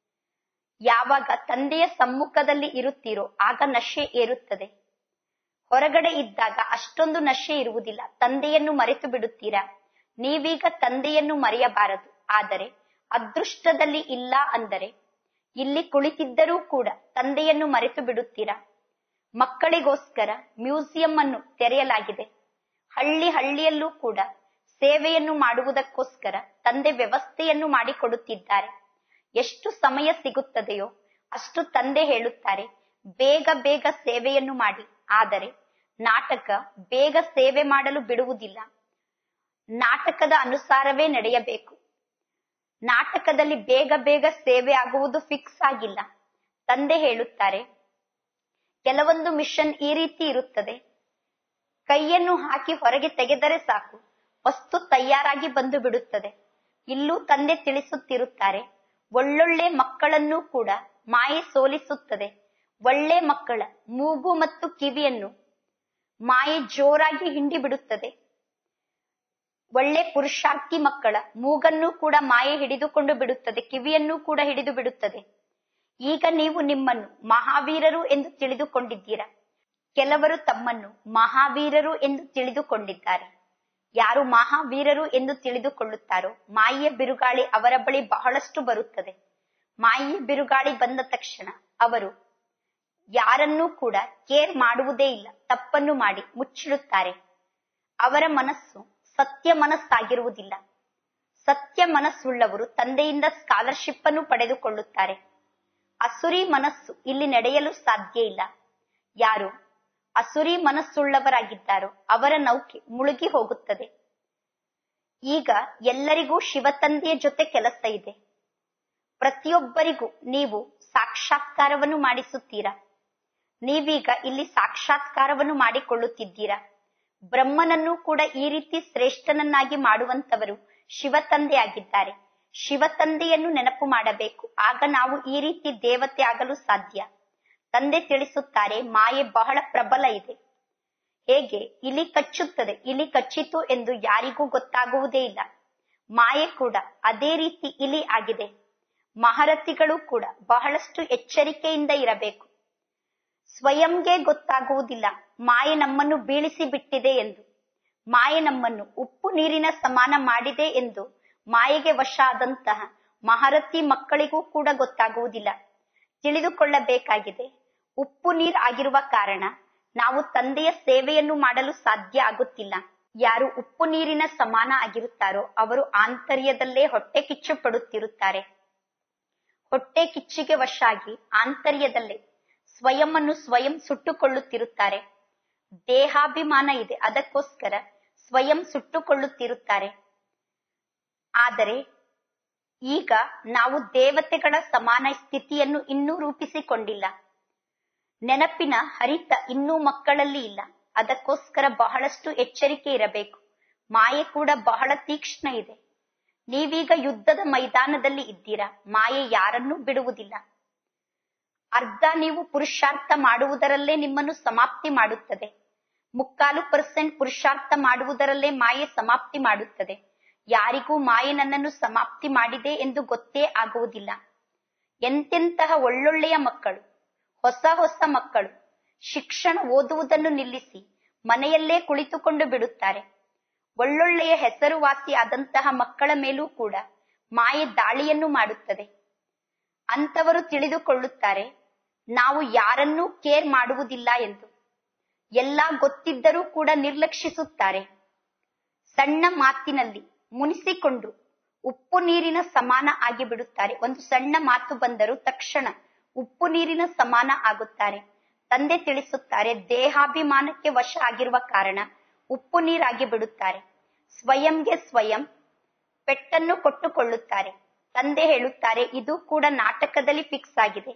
ಯಾವಾಗ ತಂದೆಯ ಸಮ್ಮುಖದಲ್ಲಿ ಇರುತ್ತೀರೋ ಆಗ ನಶೆ ಏರುತ್ತದೆ ಹೊರಗಡೆ ಇದ್ದಾಗ ಅಷ್ಟೊಂದು ನಶೆ ಇರುವುದಿಲ್ಲ ತಂದೆಯನ್ನು ಮರೆತು ಬಿಡುತ್ತೀರಾ ನೀವೀಗ ತಂದೆಯನ್ನು ಮರೆಯಬಾರದು ಆದರೆ ಅದೃಷ್ಟದಲ್ಲಿ ಇಲ್ಲ ಅಂದರೆ ಇಲ್ಲಿ ಕುಳಿತಿದ್ದರೂ ಕೂಡ ತಂದೆಯನ್ನು ಮರೆತು ಬಿಡುತ್ತೀರಾ ಮಕ್ಕಳಿಗೋಸ್ಕರ ಮ್ಯೂಸಿಯಂ ಅನ್ನು ತೆರೆಯಲಾಗಿದೆ ಹಳ್ಳಿ ಹಳ್ಳಿಯಲ್ಲೂ ಕೂಡ ಸೇವೆಯನ್ನು ಮಾಡುವುದಕ್ಕೋಸ್ಕರ ತಂದೆ ವ್ಯವಸ್ಥೆಯನ್ನು ಮಾಡಿಕೊಡುತ್ತಿದ್ದಾರೆ ಎಷ್ಟು ಸಮಯ ಸಿಗುತ್ತದೆಯೋ ಅಷ್ಟು ತಂದೆ ಹೇಳುತ್ತಾರೆ ಬೇಗ ಬೇಗ ಸೇವೆಯನ್ನು ಮಾಡಿ ಆದರೆ ನಾಟಕ ಬೇಗ ಸೇವೆ ಮಾಡಲು ಬಿಡುವುದಿಲ್ಲ ನಾಟಕದ ಅನುಸಾರವೇ ನಡೆಯಬೇಕು ನಾಟಕದಲ್ಲಿ ಬೇಗ ಬೇಗ ಸೇವೆ ಆಗುವುದು ಫಿಕ್ಸ್ ಆಗಿಲ್ಲ ತಂದೆ ಹೇಳುತ್ತಾರೆ ಕೆಲವೊಂದು ಮಿಷನ್ ಈ ರೀತಿ ಇರುತ್ತದೆ ಕೈಯನ್ನು ಹಾಕಿ ಹೊರಗೆ ತೆಗೆದರೆ ಸಾಕು ವಸ್ತು ತಯಾರಾಗಿ ಬಂದು ಬಿಡುತ್ತದೆ ಇಲ್ಲೂ ತಂದೆ ತಿಳಿಸುತ್ತಿರುತ್ತಾರೆ ಒಳ್ಳೊಳ್ಳೆ ಮಕ್ಕಳನ್ನು ಕೂಡ ಮಾಯೆ ಸೋಲಿಸುತ್ತದೆ ಒಳ್ಳೆ ಮಕ್ಕಳ ಮೂಗು ಮತ್ತು ಕಿವಿಯನ್ನು ಮಾಯೆ ಜೋರಾಗಿ ಹಿಂಡಿ ಬಿಡುತ್ತದೆ ಒಳ್ಳೆ ಪುರುಷಾರ್ಥಿ ಮಕ್ಕಳ ಮೂಗನ್ನು ಕೂಡ ಮಾಯೆ ಹಿಡಿದುಕೊಂಡು ಬಿಡುತ್ತದೆ ಕಿವಿಯನ್ನು ಕೂಡ ಹಿಡಿದು ಬಿಡುತ್ತದೆ ಈಗ ನೀವು ನಿಮ್ಮನ್ನು ಮಹಾವೀರರು ಎಂದು ತಿಳಿದುಕೊಂಡಿದ್ದೀರಾ ಕೆಲವರು ತಮ್ಮನ್ನು ಮಹಾವೀರರು ಎಂದು ತಿಳಿದುಕೊಂಡಿದ್ದಾರೆ ಯಾರು ಮಹಾವೀರರು ಎಂದು ತಿಳಿದುಕೊಳ್ಳುತ್ತಾರೋ ಮಾಯೆಯ ಬಿರುಗಾಳಿ ಅವರ ಬಳಿ ಬಹಳಷ್ಟು ಬರುತ್ತದೆ ಮಾಯೆಯ ಬಿರುಗಾಳಿ ಬಂದ ತಕ್ಷಣ ಅವರು ಯಾರನ್ನೂ ಕೂಡ ಕೇರ್ ಮಾಡುವುದೇ ಇಲ್ಲ ತಪ್ಪನ್ನು ಮಾಡಿ ಮುಚ್ಚಿಡುತ್ತಾರೆ ಅವರ ಮನಸ್ಸು ಸತ್ಯ ಮನಸ್ಸಾಗಿರುವುದಿಲ್ಲ ಸತ್ಯ ಮನಸ್ಸುಳ್ಳವರು ತಂದೆಯಿಂದ ಸ್ಕಾಲರ್ಶಿಪ್ ಅನ್ನು ಪಡೆದುಕೊಳ್ಳುತ್ತಾರೆ ಅಸುರಿ ಮನಸ್ಸು ಇಲ್ಲಿ ನಡೆಯಲು ಸಾಧ್ಯ ಇಲ್ಲ ಯಾರು ಅಸುರಿ ಮನಸ್ಸುಳ್ಳವರಾಗಿದ್ದಾರೋ ಅವರ ನೌಕೆ ಮುಳುಗಿ ಹೋಗುತ್ತದೆ ಈಗ ಎಲ್ಲರಿಗೂ ಶಿವತಂದೆಯ ಜೊತೆ ಕೆಲಸ ಇದೆ ಪ್ರತಿಯೊಬ್ಬರಿಗೂ ನೀವು ಸಾಕ್ಷಾತ್ಕಾರವನ್ನು ಮಾಡಿಸುತ್ತೀರಾ ನೀವೀಗ ಇಲ್ಲಿ ಸಾಕ್ಷಾತ್ಕಾರವನ್ನು ಮಾಡಿಕೊಳ್ಳುತ್ತಿದ್ದೀರಾ ಬ್ರಹ್ಮನನ್ನು ಕೂಡ ಈ ರೀತಿ ಶ್ರೇಷ್ಠನನ್ನಾಗಿ ಮಾಡುವಂತವರು ಶಿವತಂದೆ ಆಗಿದ್ದಾರೆ ಶಿವತಂದೆಯನ್ನು ನೆನಪು ಮಾಡಬೇಕು ಆಗ ನಾವು ಈ ರೀತಿ ದೇವತೆ ಆಗಲು ಸಾಧ್ಯ ತಂದೆ ತಿಳಿಸುತ್ತಾರೆ ಮಾಯೆ ಬಹಳ ಪ್ರಬಲ ಇದೆ ಹೇಗೆ ಇಲಿ ಕಚ್ಚುತ್ತದೆ ಇಲಿ ಕಚ್ಚಿತು ಎಂದು ಯಾರಿಗೂ ಗೊತ್ತಾಗುವುದೇ ಇಲ್ಲ ಮಾಯೆ ಕೂಡ ಅದೇ ರೀತಿ ಇಲಿ ಆಗಿದೆ ಮಹಾರಥಿಗಳು ಕೂಡ ಬಹಳಷ್ಟು ಎಚ್ಚರಿಕೆಯಿಂದ ಇರಬೇಕು ಸ್ವಯಂಗೆ ಗೊತ್ತಾಗುವುದಿಲ್ಲ ಮಾಯೆ ನಮ್ಮನ್ನು ಬೀಳಿಸಿ ಬಿಟ್ಟಿದೆ ಎಂದು ಮಾಯೆ ನಮ್ಮನ್ನು ಉಪ್ಪು ನೀರಿನ ಸಮಾನ ಮಾಡಿದೆ ಎಂದು ಮಾಯೆಗೆ ವಶ ಆದಂತಹ ಮಹಾರಥಿ ಮಕ್ಕಳಿಗೂ ಕೂಡ ಗೊತ್ತಾಗುವುದಿಲ್ಲ ತಿಳಿದುಕೊಳ್ಳಬೇಕಾಗಿದೆ ಉಪ್ಪು ನೀರ್ ಆಗಿರುವ ಕಾರಣ ನಾವು ತಂದೆಯ ಸೇವೆಯನ್ನು ಮಾಡಲು ಸಾಧ್ಯ ಆಗುತ್ತಿಲ್ಲ ಯಾರು ಉಪ್ಪು ನೀರಿನ ಸಮಾನ ಆಗಿರುತ್ತಾರೋ ಅವರು ಆಂತರ್ಯದಲ್ಲೇ ಹೊಟ್ಟೆ ಕಿಚ್ಚು ಪಡುತ್ತಿರುತ್ತಾರೆ ಹೊಟ್ಟೆ ಕಿಚ್ಚಿಗೆ ವಶ ಆಗಿ ಆಂತರ್ಯದಲ್ಲೇ ಸ್ವಯಂ ಅನ್ನು ಸ್ವಯಂ ಸುಟ್ಟುಕೊಳ್ಳುತ್ತಿರುತ್ತಾರೆ ದೇಹಾಭಿಮಾನ ಇದೆ ಅದಕ್ಕೋಸ್ಕರ ಸ್ವಯಂ ಸುಟ್ಟುಕೊಳ್ಳುತ್ತಿರುತ್ತಾರೆ ಆದರೆ ಈಗ ನಾವು ದೇವತೆಗಳ ಸಮಾನ ಸ್ಥಿತಿಯನ್ನು ಇನ್ನೂ ರೂಪಿಸಿಕೊಂಡಿಲ್ಲ ನೆನಪಿನ ಹರಿತ ಇನ್ನೂ ಮಕ್ಕಳಲ್ಲಿ ಇಲ್ಲ ಅದಕ್ಕೋಸ್ಕರ ಬಹಳಷ್ಟು ಎಚ್ಚರಿಕೆ ಇರಬೇಕು ಮಾಯೆ ಕೂಡ ಬಹಳ ತೀಕ್ಷ್ಣ ಇದೆ ನೀವೀಗ ಯುದ್ಧದ ಮೈದಾನದಲ್ಲಿ ಇದ್ದೀರಾ ಮಾಯೆ ಯಾರನ್ನೂ ಬಿಡುವುದಿಲ್ಲ ಅರ್ಧ ನೀವು ಪುರುಷಾರ್ಥ ಮಾಡುವುದರಲ್ಲೇ ನಿಮ್ಮನ್ನು ಸಮಾಪ್ತಿ ಮಾಡುತ್ತದೆ ಮುಕ್ಕಾಲು ಪರ್ಸೆಂಟ್ ಪುರುಷಾರ್ಥ ಮಾಡುವುದರಲ್ಲೇ ಮಾಯೆ ಸಮಾಪ್ತಿ ಮಾಡುತ್ತದೆ ಯಾರಿಗೂ ಮಾಯೆ ನನ್ನನ್ನು ಸಮಾಪ್ತಿ ಮಾಡಿದೆ ಎಂದು ಗೊತ್ತೇ ಆಗುವುದಿಲ್ಲ ಎಂತೆಂತಹ ಒಳ್ಳೊಳ್ಳೆಯ ಮಕ್ಕಳು ಹೊಸ ಹೊಸ ಮಕ್ಕಳು ಶಿಕ್ಷಣ ಓದುವುದನ್ನು ನಿಲ್ಲಿಸಿ ಮನೆಯಲ್ಲೇ ಕುಳಿತುಕೊಂಡು ಬಿಡುತ್ತಾರೆ ಒಳ್ಳೊಳ್ಳೆಯ ಹೆಸರುವಾಸಿ ಆದಂತಹ ಮಕ್ಕಳ ಮೇಲೂ ಕೂಡ ಮಾಯೆ ದಾಳಿಯನ್ನು ಮಾಡುತ್ತದೆ ಅಂತವರು ತಿಳಿದುಕೊಳ್ಳುತ್ತಾರೆ ನಾವು ಯಾರನ್ನೂ ಕೇರ್ ಮಾಡುವುದಿಲ್ಲ ಎಂದು ಎಲ್ಲಾ ಗೊತ್ತಿದ್ದರೂ ಕೂಡ ನಿರ್ಲಕ್ಷಿಸುತ್ತಾರೆ ಸಣ್ಣ ಮಾತಿನಲ್ಲಿ ಮುನಿಸಿಕೊಂಡು ಉಪ್ಪು ನೀರಿನ ಸಮಾನ ಆಗಿ ಬಿಡುತ್ತಾರೆ ಒಂದು ಸಣ್ಣ ಮಾತು ಬಂದರೂ ತಕ್ಷಣ ಉಪ್ಪು ನೀರಿನ ಸಮಾನ ಆಗುತ್ತಾರೆ ತಂದೆ ತಿಳಿಸುತ್ತಾರೆ ದೇಹಾಭಿಮಾನಕ್ಕೆ ವಶ ಆಗಿರುವ ಕಾರಣ ಉಪ್ಪು ನೀರಾಗಿ ಬಿಡುತ್ತಾರೆ ಸ್ವಯಂಗೆ ಸ್ವಯಂ ಪೆಟ್ಟನ್ನು ಕೊಟ್ಟುಕೊಳ್ಳುತ್ತಾರೆ ತಂದೆ ಹೇಳುತ್ತಾರೆ ಇದು ಕೂಡ ನಾಟಕದಲ್ಲಿ ಫಿಕ್ಸ್ ಆಗಿದೆ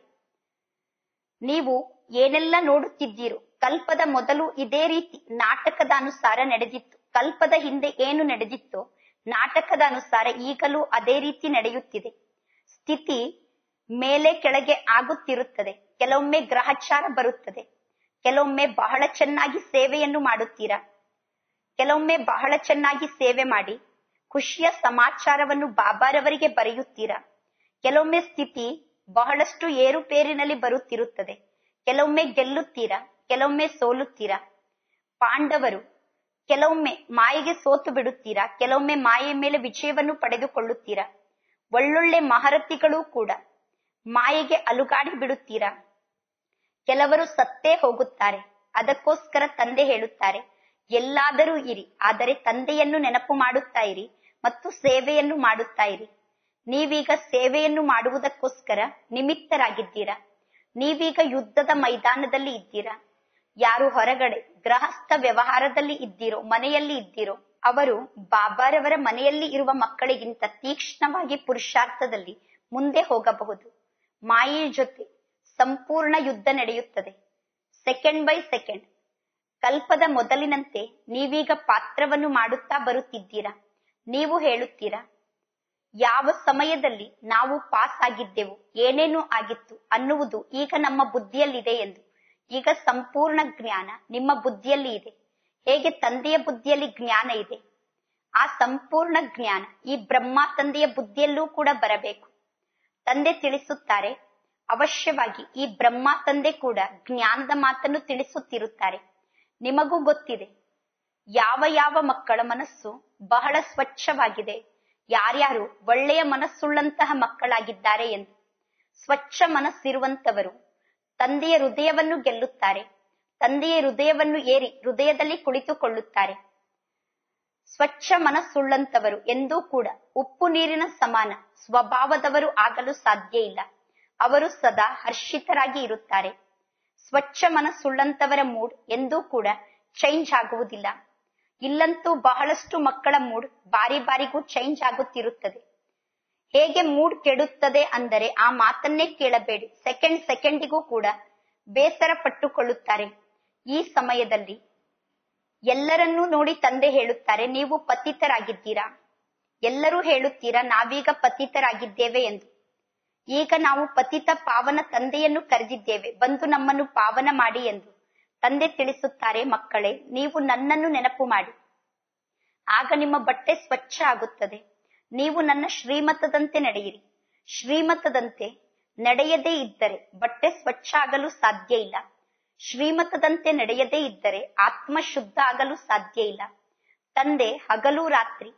ನೀವು ಏನೆಲ್ಲ ನೋಡುತ್ತಿದ್ದೀರೋ ಕಲ್ಪದ ಮೊದಲು ಇದೇ ರೀತಿ ನಾಟಕದ ಅನುಸಾರ ನಡೆದಿತ್ತು ಕಲ್ಪದ ಹಿಂದೆ ಏನು ನಡೆದಿತ್ತೋ ನಾಟಕದ ಅನುಸಾರ ಈಗಲೂ ಅದೇ ರೀತಿ ನಡೆಯುತ್ತಿದೆ ಸ್ಥಿತಿ ಮೇಲೆ ಕೆಳಗೆ ಆಗುತ್ತಿರುತ್ತದೆ ಕೆಲವೊಮ್ಮೆ ಗ್ರಹಚಾರ ಬರುತ್ತದೆ ಕೆಲವೊಮ್ಮೆ ಬಹಳ ಚೆನ್ನಾಗಿ ಸೇವೆಯನ್ನು ಮಾಡುತ್ತೀರಾ ಕೆಲವೊಮ್ಮೆ ಬಹಳ ಚೆನ್ನಾಗಿ ಸೇವೆ ಮಾಡಿ ಖುಷಿಯ ಸಮಾಚಾರವನ್ನು ಬಾಬಾರವರಿಗೆ ಬರೆಯುತ್ತೀರಾ ಕೆಲವೊಮ್ಮೆ ಸ್ಥಿತಿ ಬಹಳಷ್ಟು ಏರುಪೇರಿನಲ್ಲಿ ಬರುತ್ತಿರುತ್ತದೆ ಕೆಲವೊಮ್ಮೆ ಗೆಲ್ಲುತ್ತೀರಾ ಕೆಲವೊಮ್ಮೆ ಸೋಲುತ್ತೀರಾ ಪಾಂಡವರು ಕೆಲವೊಮ್ಮೆ ಮಾಯೆಗೆ ಸೋತು ಬಿಡುತ್ತೀರಾ ಕೆಲವೊಮ್ಮೆ ಮಾಯೆಯ ಮೇಲೆ ವಿಜಯವನ್ನು ಪಡೆದುಕೊಳ್ಳುತ್ತೀರಾ ಒಳ್ಳೊಳ್ಳೆ ಮಹಾರಥಿಗಳು ಕೂಡ ಮಾಯೆಗೆ ಅಲುಗಾಡಿ ಬಿಡುತ್ತೀರಾ ಕೆಲವರು ಸತ್ತೇ ಹೋಗುತ್ತಾರೆ ಅದಕ್ಕೋಸ್ಕರ ತಂದೆ ಹೇಳುತ್ತಾರೆ ಎಲ್ಲಾದರೂ ಇರಿ ಆದರೆ ತಂದೆಯನ್ನು ನೆನಪು ಮಾಡುತ್ತಾ ಇರಿ ಮತ್ತು ಸೇವೆಯನ್ನು ಮಾಡುತ್ತಾ ಇರಿ ನೀವೀಗ ಸೇವೆಯನ್ನು ಮಾಡುವುದಕ್ಕೋಸ್ಕರ ನಿಮಿತ್ತರಾಗಿದ್ದೀರಾ ನೀವೀಗ ಯುದ್ಧದ ಮೈದಾನದಲ್ಲಿ ಇದ್ದೀರಾ ಯಾರು ಹೊರಗಡೆ ಗೃಹಸ್ಥ ವ್ಯವಹಾರದಲ್ಲಿ ಇದ್ದೀರೋ ಮನೆಯಲ್ಲಿ ಇದ್ದೀರೋ ಅವರು ಬಾಬಾರವರ ಮನೆಯಲ್ಲಿ ಇರುವ ಮಕ್ಕಳಿಗಿಂತ ತೀಕ್ಷ್ಣವಾಗಿ ಪುರುಷಾರ್ಥದಲ್ಲಿ ಮುಂದೆ ಹೋಗಬಹುದು ಮಾಯೆಯ ಜೊತೆ ಸಂಪೂರ್ಣ ಯುದ್ಧ ನಡೆಯುತ್ತದೆ ಸೆಕೆಂಡ್ ಬೈ ಸೆಕೆಂಡ್ ಕಲ್ಪದ ಮೊದಲಿನಂತೆ ನೀವೀಗ ಪಾತ್ರವನ್ನು ಮಾಡುತ್ತಾ ಬರುತ್ತಿದ್ದೀರಾ ನೀವು ಹೇಳುತ್ತೀರಾ ಯಾವ ಸಮಯದಲ್ಲಿ ನಾವು ಪಾಸ್ ಆಗಿದ್ದೆವು ಏನೇನು ಆಗಿತ್ತು ಅನ್ನುವುದು ಈಗ ನಮ್ಮ ಬುದ್ಧಿಯಲ್ಲಿದೆ ಎಂದು ಈಗ ಸಂಪೂರ್ಣ ಜ್ಞಾನ ನಿಮ್ಮ ಬುದ್ಧಿಯಲ್ಲಿ ಇದೆ ಹೇಗೆ ತಂದೆಯ ಬುದ್ಧಿಯಲ್ಲಿ ಜ್ಞಾನ ಇದೆ ಆ ಸಂಪೂರ್ಣ ಜ್ಞಾನ ಈ ಬ್ರಹ್ಮ ತಂದೆಯ ಬುದ್ಧಿಯಲ್ಲೂ ಕೂಡ ಬರಬೇಕು ತಂದೆ ತಿಳಿಸುತ್ತಾರೆ ಅವಶ್ಯವಾಗಿ ಈ ಬ್ರಹ್ಮ ತಂದೆ ಕೂಡ ಜ್ಞಾನದ ಮಾತನ್ನು ತಿಳಿಸುತ್ತಿರುತ್ತಾರೆ ನಿಮಗೂ ಗೊತ್ತಿದೆ ಯಾವ ಯಾವ ಮಕ್ಕಳ ಮನಸ್ಸು ಬಹಳ ಸ್ವಚ್ಛವಾಗಿದೆ ಯಾರ್ಯಾರು ಒಳ್ಳೆಯ ಮನಸ್ಸುಳ್ಳಂತಹ ಮಕ್ಕಳಾಗಿದ್ದಾರೆ ಎಂದು ಸ್ವಚ್ಛ ಮನಸ್ಸಿರುವಂತವರು ತಂದೆಯ ಹೃದಯವನ್ನು ಗೆಲ್ಲುತ್ತಾರೆ ತಂದೆಯ ಹೃದಯವನ್ನು ಏರಿ ಹೃದಯದಲ್ಲಿ ಕುಳಿತುಕೊಳ್ಳುತ್ತಾರೆ ಸ್ವಚ್ಛ ಮನಸ್ಸುಳ್ಳಂತವರು ಎಂದೂ ಕೂಡ ಉಪ್ಪು ನೀರಿನ ಸಮಾನ ಸ್ವಭಾವದವರು ಆಗಲು ಸಾಧ್ಯ ಇಲ್ಲ ಅವರು ಸದಾ ಹರ್ಷಿತರಾಗಿ ಇರುತ್ತಾರೆ ಸ್ವಚ್ಛ ಮನಸ್ಸುಳ್ಳಂತವರ ಮೂಡ್ ಎಂದೂ ಕೂಡ ಚೇಂಜ್ ಆಗುವುದಿಲ್ಲ ಇಲ್ಲಂತೂ ಬಹಳಷ್ಟು ಮಕ್ಕಳ ಮೂಡ್ ಬಾರಿ ಬಾರಿಗೂ ಚೇಂಜ್ ಆಗುತ್ತಿರುತ್ತದೆ ಹೇಗೆ ಮೂಡ್ ಕೆಡುತ್ತದೆ ಅಂದರೆ ಆ ಮಾತನ್ನೇ ಕೇಳಬೇಡಿ ಸೆಕೆಂಡ್ ಸೆಕೆಂಡಿಗೂ ಕೂಡ ಬೇಸರ ಪಟ್ಟುಕೊಳ್ಳುತ್ತಾರೆ ಈ ಸಮಯದಲ್ಲಿ ಎಲ್ಲರನ್ನೂ ನೋಡಿ ತಂದೆ ಹೇಳುತ್ತಾರೆ ನೀವು ಪತಿತರಾಗಿದ್ದೀರಾ ಎಲ್ಲರೂ ಹೇಳುತ್ತೀರಾ ನಾವೀಗ ಪತಿತರಾಗಿದ್ದೇವೆ ಎಂದು ಈಗ ನಾವು ಪತಿತ ಪಾವನ ತಂದೆಯನ್ನು ಕರೆದಿದ್ದೇವೆ ಬಂದು ನಮ್ಮನ್ನು ಪಾವನ ಮಾಡಿ ಎಂದು ತಂದೆ ತಿಳಿಸುತ್ತಾರೆ ಮಕ್ಕಳೇ ನೀವು ನನ್ನನ್ನು ನೆನಪು ಮಾಡಿ ಆಗ ನಿಮ್ಮ ಬಟ್ಟೆ ಸ್ವಚ್ಛ ಆಗುತ್ತದೆ ನೀವು ನನ್ನ ಶ್ರೀಮತದಂತೆ ನಡೆಯಿರಿ ಶ್ರೀಮತದಂತೆ ನಡೆಯದೇ ಇದ್ದರೆ ಬಟ್ಟೆ ಸ್ವಚ್ಛ ಆಗಲು ಸಾಧ್ಯ ಇಲ್ಲ ಶ್ರೀಮತದಂತೆ ನಡೆಯದೇ ಇದ್ದರೆ ಆತ್ಮ ಶುದ್ಧ ಆಗಲು ಸಾಧ್ಯ ಇಲ್ಲ ತಂದೆ ಹಗಲು ರಾತ್ರಿ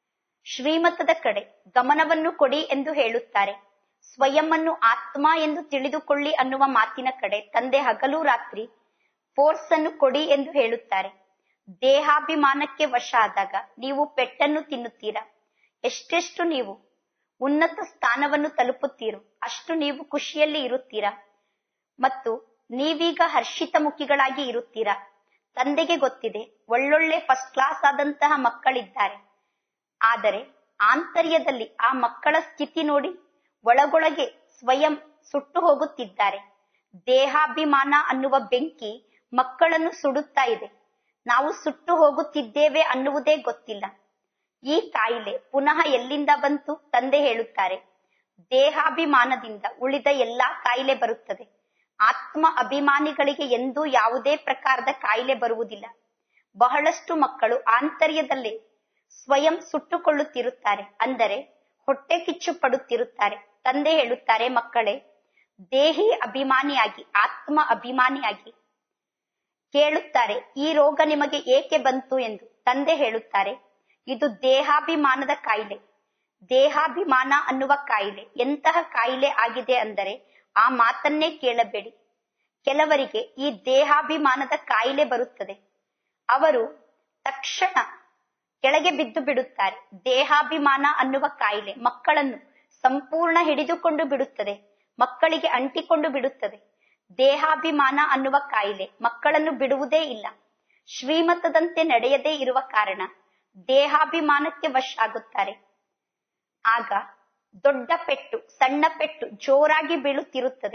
ಶ್ರೀಮತದ ಕಡೆ ಗಮನವನ್ನು ಕೊಡಿ ಎಂದು ಹೇಳುತ್ತಾರೆ ಸ್ವಯಂವನ್ನು ಆತ್ಮ ಎಂದು ತಿಳಿದುಕೊಳ್ಳಿ ಅನ್ನುವ ಮಾತಿನ ಕಡೆ ತಂದೆ ಹಗಲು ರಾತ್ರಿ ಫೋರ್ಸ್ ಅನ್ನು ಕೊಡಿ ಎಂದು ಹೇಳುತ್ತಾರೆ ದೇಹಾಭಿಮಾನಕ್ಕೆ ವಶ ಆದಾಗ ನೀವು ಪೆಟ್ಟನ್ನು ತಿನ್ನುತ್ತೀರಾ ಎಷ್ಟೆಷ್ಟು ನೀವು ಉನ್ನತ ಸ್ಥಾನವನ್ನು ತಲುಪುತ್ತೀರೋ ಅಷ್ಟು ನೀವು ಖುಷಿಯಲ್ಲಿ ಇರುತ್ತೀರಾ ಮತ್ತು ನೀವೀಗ ಹರ್ಷಿತ ಮುಖಿಗಳಾಗಿ ಇರುತ್ತೀರಾ ತಂದೆಗೆ ಗೊತ್ತಿದೆ ಒಳ್ಳೊಳ್ಳೆ ಫಸ್ಟ್ ಕ್ಲಾಸ್ ಆದಂತಹ ಮಕ್ಕಳಿದ್ದಾರೆ ಆದರೆ ಆಂತರ್ಯದಲ್ಲಿ ಆ ಮಕ್ಕಳ ಸ್ಥಿತಿ ನೋಡಿ ಒಳಗೊಳಗೆ ಸ್ವಯಂ ಸುಟ್ಟು ಹೋಗುತ್ತಿದ್ದಾರೆ ದೇಹಾಭಿಮಾನ ಅನ್ನುವ ಬೆಂಕಿ ಮಕ್ಕಳನ್ನು ಸುಡುತ್ತಾ ಇದೆ ನಾವು ಸುಟ್ಟು ಹೋಗುತ್ತಿದ್ದೇವೆ ಅನ್ನುವುದೇ ಗೊತ್ತಿಲ್ಲ ಈ ಕಾಯಿಲೆ ಪುನಃ ಎಲ್ಲಿಂದ ಬಂತು ತಂದೆ ಹೇಳುತ್ತಾರೆ ದೇಹಾಭಿಮಾನದಿಂದ ಉಳಿದ ಎಲ್ಲಾ ಕಾಯಿಲೆ ಬರುತ್ತದೆ ಆತ್ಮ ಅಭಿಮಾನಿಗಳಿಗೆ ಎಂದೂ ಯಾವುದೇ ಪ್ರಕಾರದ ಕಾಯಿಲೆ ಬರುವುದಿಲ್ಲ ಬಹಳಷ್ಟು ಮಕ್ಕಳು ಆಂತರ್ಯದಲ್ಲೇ ಸ್ವಯಂ ಸುಟ್ಟುಕೊಳ್ಳುತ್ತಿರುತ್ತಾರೆ ಅಂದರೆ ಹೊಟ್ಟೆ ಕಿಚ್ಚು ಪಡುತ್ತಿರುತ್ತಾರೆ ತಂದೆ ಹೇಳುತ್ತಾರೆ ಮಕ್ಕಳೇ ದೇಹಿ ಅಭಿಮಾನಿಯಾಗಿ ಆತ್ಮ ಅಭಿಮಾನಿಯಾಗಿ ಕೇಳುತ್ತಾರೆ ಈ ರೋಗ ನಿಮಗೆ ಏಕೆ ಬಂತು ಎಂದು ತಂದೆ ಹೇಳುತ್ತಾರೆ ಇದು ದೇಹಾಭಿಮಾನದ ಕಾಯಿಲೆ ದೇಹಾಭಿಮಾನ ಅನ್ನುವ ಕಾಯಿಲೆ ಎಂತಹ ಕಾಯಿಲೆ ಆಗಿದೆ ಅಂದರೆ ಆ ಮಾತನ್ನೇ ಕೇಳಬೇಡಿ ಕೆಲವರಿಗೆ ಈ ದೇಹಾಭಿಮಾನದ ಕಾಯಿಲೆ ಬರುತ್ತದೆ ಅವರು ತಕ್ಷಣ ಕೆಳಗೆ ಬಿದ್ದು ಬಿಡುತ್ತಾರೆ ದೇಹಾಭಿಮಾನ ಅನ್ನುವ ಕಾಯಿಲೆ ಮಕ್ಕಳನ್ನು ಸಂಪೂರ್ಣ ಹಿಡಿದುಕೊಂಡು ಬಿಡುತ್ತದೆ ಮಕ್ಕಳಿಗೆ ಅಂಟಿಕೊಂಡು ಬಿಡುತ್ತದೆ ದೇಹಾಭಿಮಾನ ಅನ್ನುವ ಕಾಯಿಲೆ ಮಕ್ಕಳನ್ನು ಬಿಡುವುದೇ ಇಲ್ಲ ಶ್ರೀಮತದಂತೆ ನಡೆಯದೇ ಇರುವ ಕಾರಣ ದೇಹಾಭಿಮಾನಕ್ಕೆ ವಶ ಆಗುತ್ತಾರೆ ಆಗ ದೊಡ್ಡ ಪೆಟ್ಟು ಸಣ್ಣ ಪೆಟ್ಟು ಜೋರಾಗಿ ಬೀಳುತ್ತಿರುತ್ತದೆ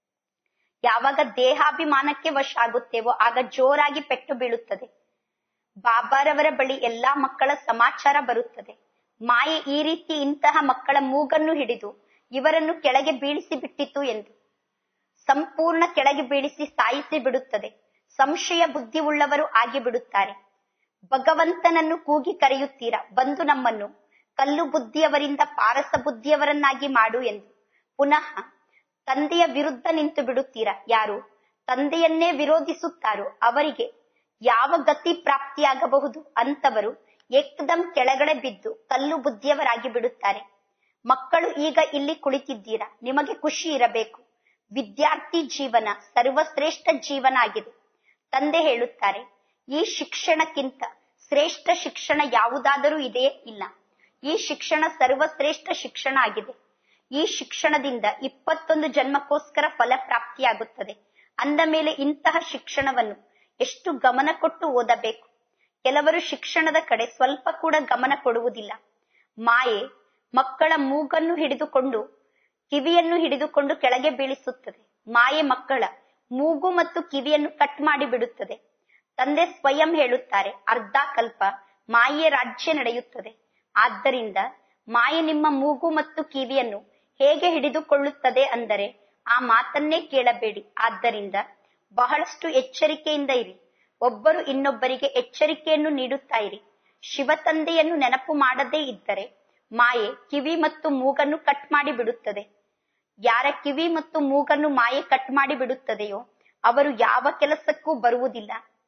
ಯಾವಾಗ ದೇಹಾಭಿಮಾನಕ್ಕೆ ವಶ ಆಗುತ್ತೇವೋ ಆಗ ಜೋರಾಗಿ ಪೆಟ್ಟು ಬೀಳುತ್ತದೆ ಬಾಬಾರವರ ಬಳಿ ಎಲ್ಲಾ ಮಕ್ಕಳ ಸಮಾಚಾರ ಬರುತ್ತದೆ ಮಾಯೆ ಈ ರೀತಿ ಇಂತಹ ಮಕ್ಕಳ ಮೂಗನ್ನು ಹಿಡಿದು ಇವರನ್ನು ಕೆಳಗೆ ಬೀಳಿಸಿ ಬಿಟ್ಟಿತು ಎಂದು ಸಂಪೂರ್ಣ ಕೆಳಗೆ ಬೀಳಿಸಿ ಸಾಯಿಸಿ ಬಿಡುತ್ತದೆ ಸಂಶಯ ಬುದ್ಧಿ ಉಳ್ಳವರು ಆಗಿ ಬಿಡುತ್ತಾರೆ ಭಗವಂತನನ್ನು ಕೂಗಿ ಕರೆಯುತ್ತೀರಾ ಬಂದು ನಮ್ಮನ್ನು ಕಲ್ಲು ಬುದ್ಧಿಯವರಿಂದ ಪಾರಸ ಬುದ್ಧಿಯವರನ್ನಾಗಿ ಮಾಡು ಎಂದು ಪುನಃ ತಂದೆಯ ವಿರುದ್ಧ ನಿಂತು ಬಿಡುತ್ತೀರಾ ಯಾರು ತಂದೆಯನ್ನೇ ವಿರೋಧಿಸುತ್ತಾರೋ ಅವರಿಗೆ ಯಾವ ಗತಿ ಪ್ರಾಪ್ತಿಯಾಗಬಹುದು ಅಂತವರು ಏಕದಂ ಕೆಳಗಡೆ ಬಿದ್ದು ಕಲ್ಲು ಬುದ್ಧಿಯವರಾಗಿ ಬಿಡುತ್ತಾರೆ ಮಕ್ಕಳು ಈಗ ಇಲ್ಲಿ ಕುಳಿತಿದ್ದೀರಾ ನಿಮಗೆ ಖುಷಿ ಇರಬೇಕು ವಿದ್ಯಾರ್ಥಿ ಜೀವನ ಸರ್ವಶ್ರೇಷ್ಠ ಜೀವನ ಆಗಿದೆ ತಂದೆ ಹೇಳುತ್ತಾರೆ ಈ ಶಿಕ್ಷಣಕ್ಕಿಂತ ಶ್ರೇಷ್ಠ ಶಿಕ್ಷಣ ಯಾವುದಾದರೂ ಇದೆಯೇ ಇಲ್ಲ ಈ ಶಿಕ್ಷಣ ಸರ್ವಶ್ರೇಷ್ಠ ಶಿಕ್ಷಣ ಆಗಿದೆ ಈ ಶಿಕ್ಷಣದಿಂದ ಇಪ್ಪತ್ತೊಂದು ಜನ್ಮಕ್ಕೋಸ್ಕರ ಫಲ ಪ್ರಾಪ್ತಿಯಾಗುತ್ತದೆ ಅಂದ ಮೇಲೆ ಇಂತಹ ಶಿಕ್ಷಣವನ್ನು ಎಷ್ಟು ಗಮನ ಕೊಟ್ಟು ಓದಬೇಕು ಕೆಲವರು ಶಿಕ್ಷಣದ ಕಡೆ ಸ್ವಲ್ಪ ಕೂಡ ಗಮನ ಕೊಡುವುದಿಲ್ಲ ಮಾಯೆ ಮಕ್ಕಳ ಮೂಗನ್ನು ಹಿಡಿದುಕೊಂಡು ಕಿವಿಯನ್ನು ಹಿಡಿದುಕೊಂಡು ಕೆಳಗೆ ಬೀಳಿಸುತ್ತದೆ ಮಾಯೆ ಮಕ್ಕಳ ಮೂಗು ಮತ್ತು ಕಿವಿಯನ್ನು ಕಟ್ ಮಾಡಿ ಬಿಡುತ್ತದೆ ತಂದೆ ಸ್ವಯಂ ಹೇಳುತ್ತಾರೆ ಅರ್ಧ ಕಲ್ಪ ಮಾಯೆಯ ರಾಜ್ಯ ನಡೆಯುತ್ತದೆ ಆದ್ದರಿಂದ ಮಾಯೆ ನಿಮ್ಮ ಮೂಗು ಮತ್ತು ಕಿವಿಯನ್ನು ಹೇಗೆ ಹಿಡಿದುಕೊಳ್ಳುತ್ತದೆ ಅಂದರೆ ಆ ಮಾತನ್ನೇ ಕೇಳಬೇಡಿ ಆದ್ದರಿಂದ ಬಹಳಷ್ಟು ಎಚ್ಚರಿಕೆಯಿಂದ ಇರಿ ಒಬ್ಬರು ಇನ್ನೊಬ್ಬರಿಗೆ ಎಚ್ಚರಿಕೆಯನ್ನು ನೀಡುತ್ತಾ ಇರಿ ಶಿವ ತಂದೆಯನ್ನು ನೆನಪು ಮಾಡದೇ ಇದ್ದರೆ ಮಾಯೆ ಕಿವಿ ಮತ್ತು ಮೂಗನ್ನು ಕಟ್ ಮಾಡಿ ಬಿಡುತ್ತದೆ ಯಾರ ಕಿವಿ ಮತ್ತು ಮೂಗನ್ನು ಮಾಯೆ ಕಟ್ ಮಾಡಿ ಬಿಡುತ್ತದೆಯೋ ಅವರು ಯಾವ ಕೆಲಸಕ್ಕೂ ಬರುವುದಿಲ್ಲ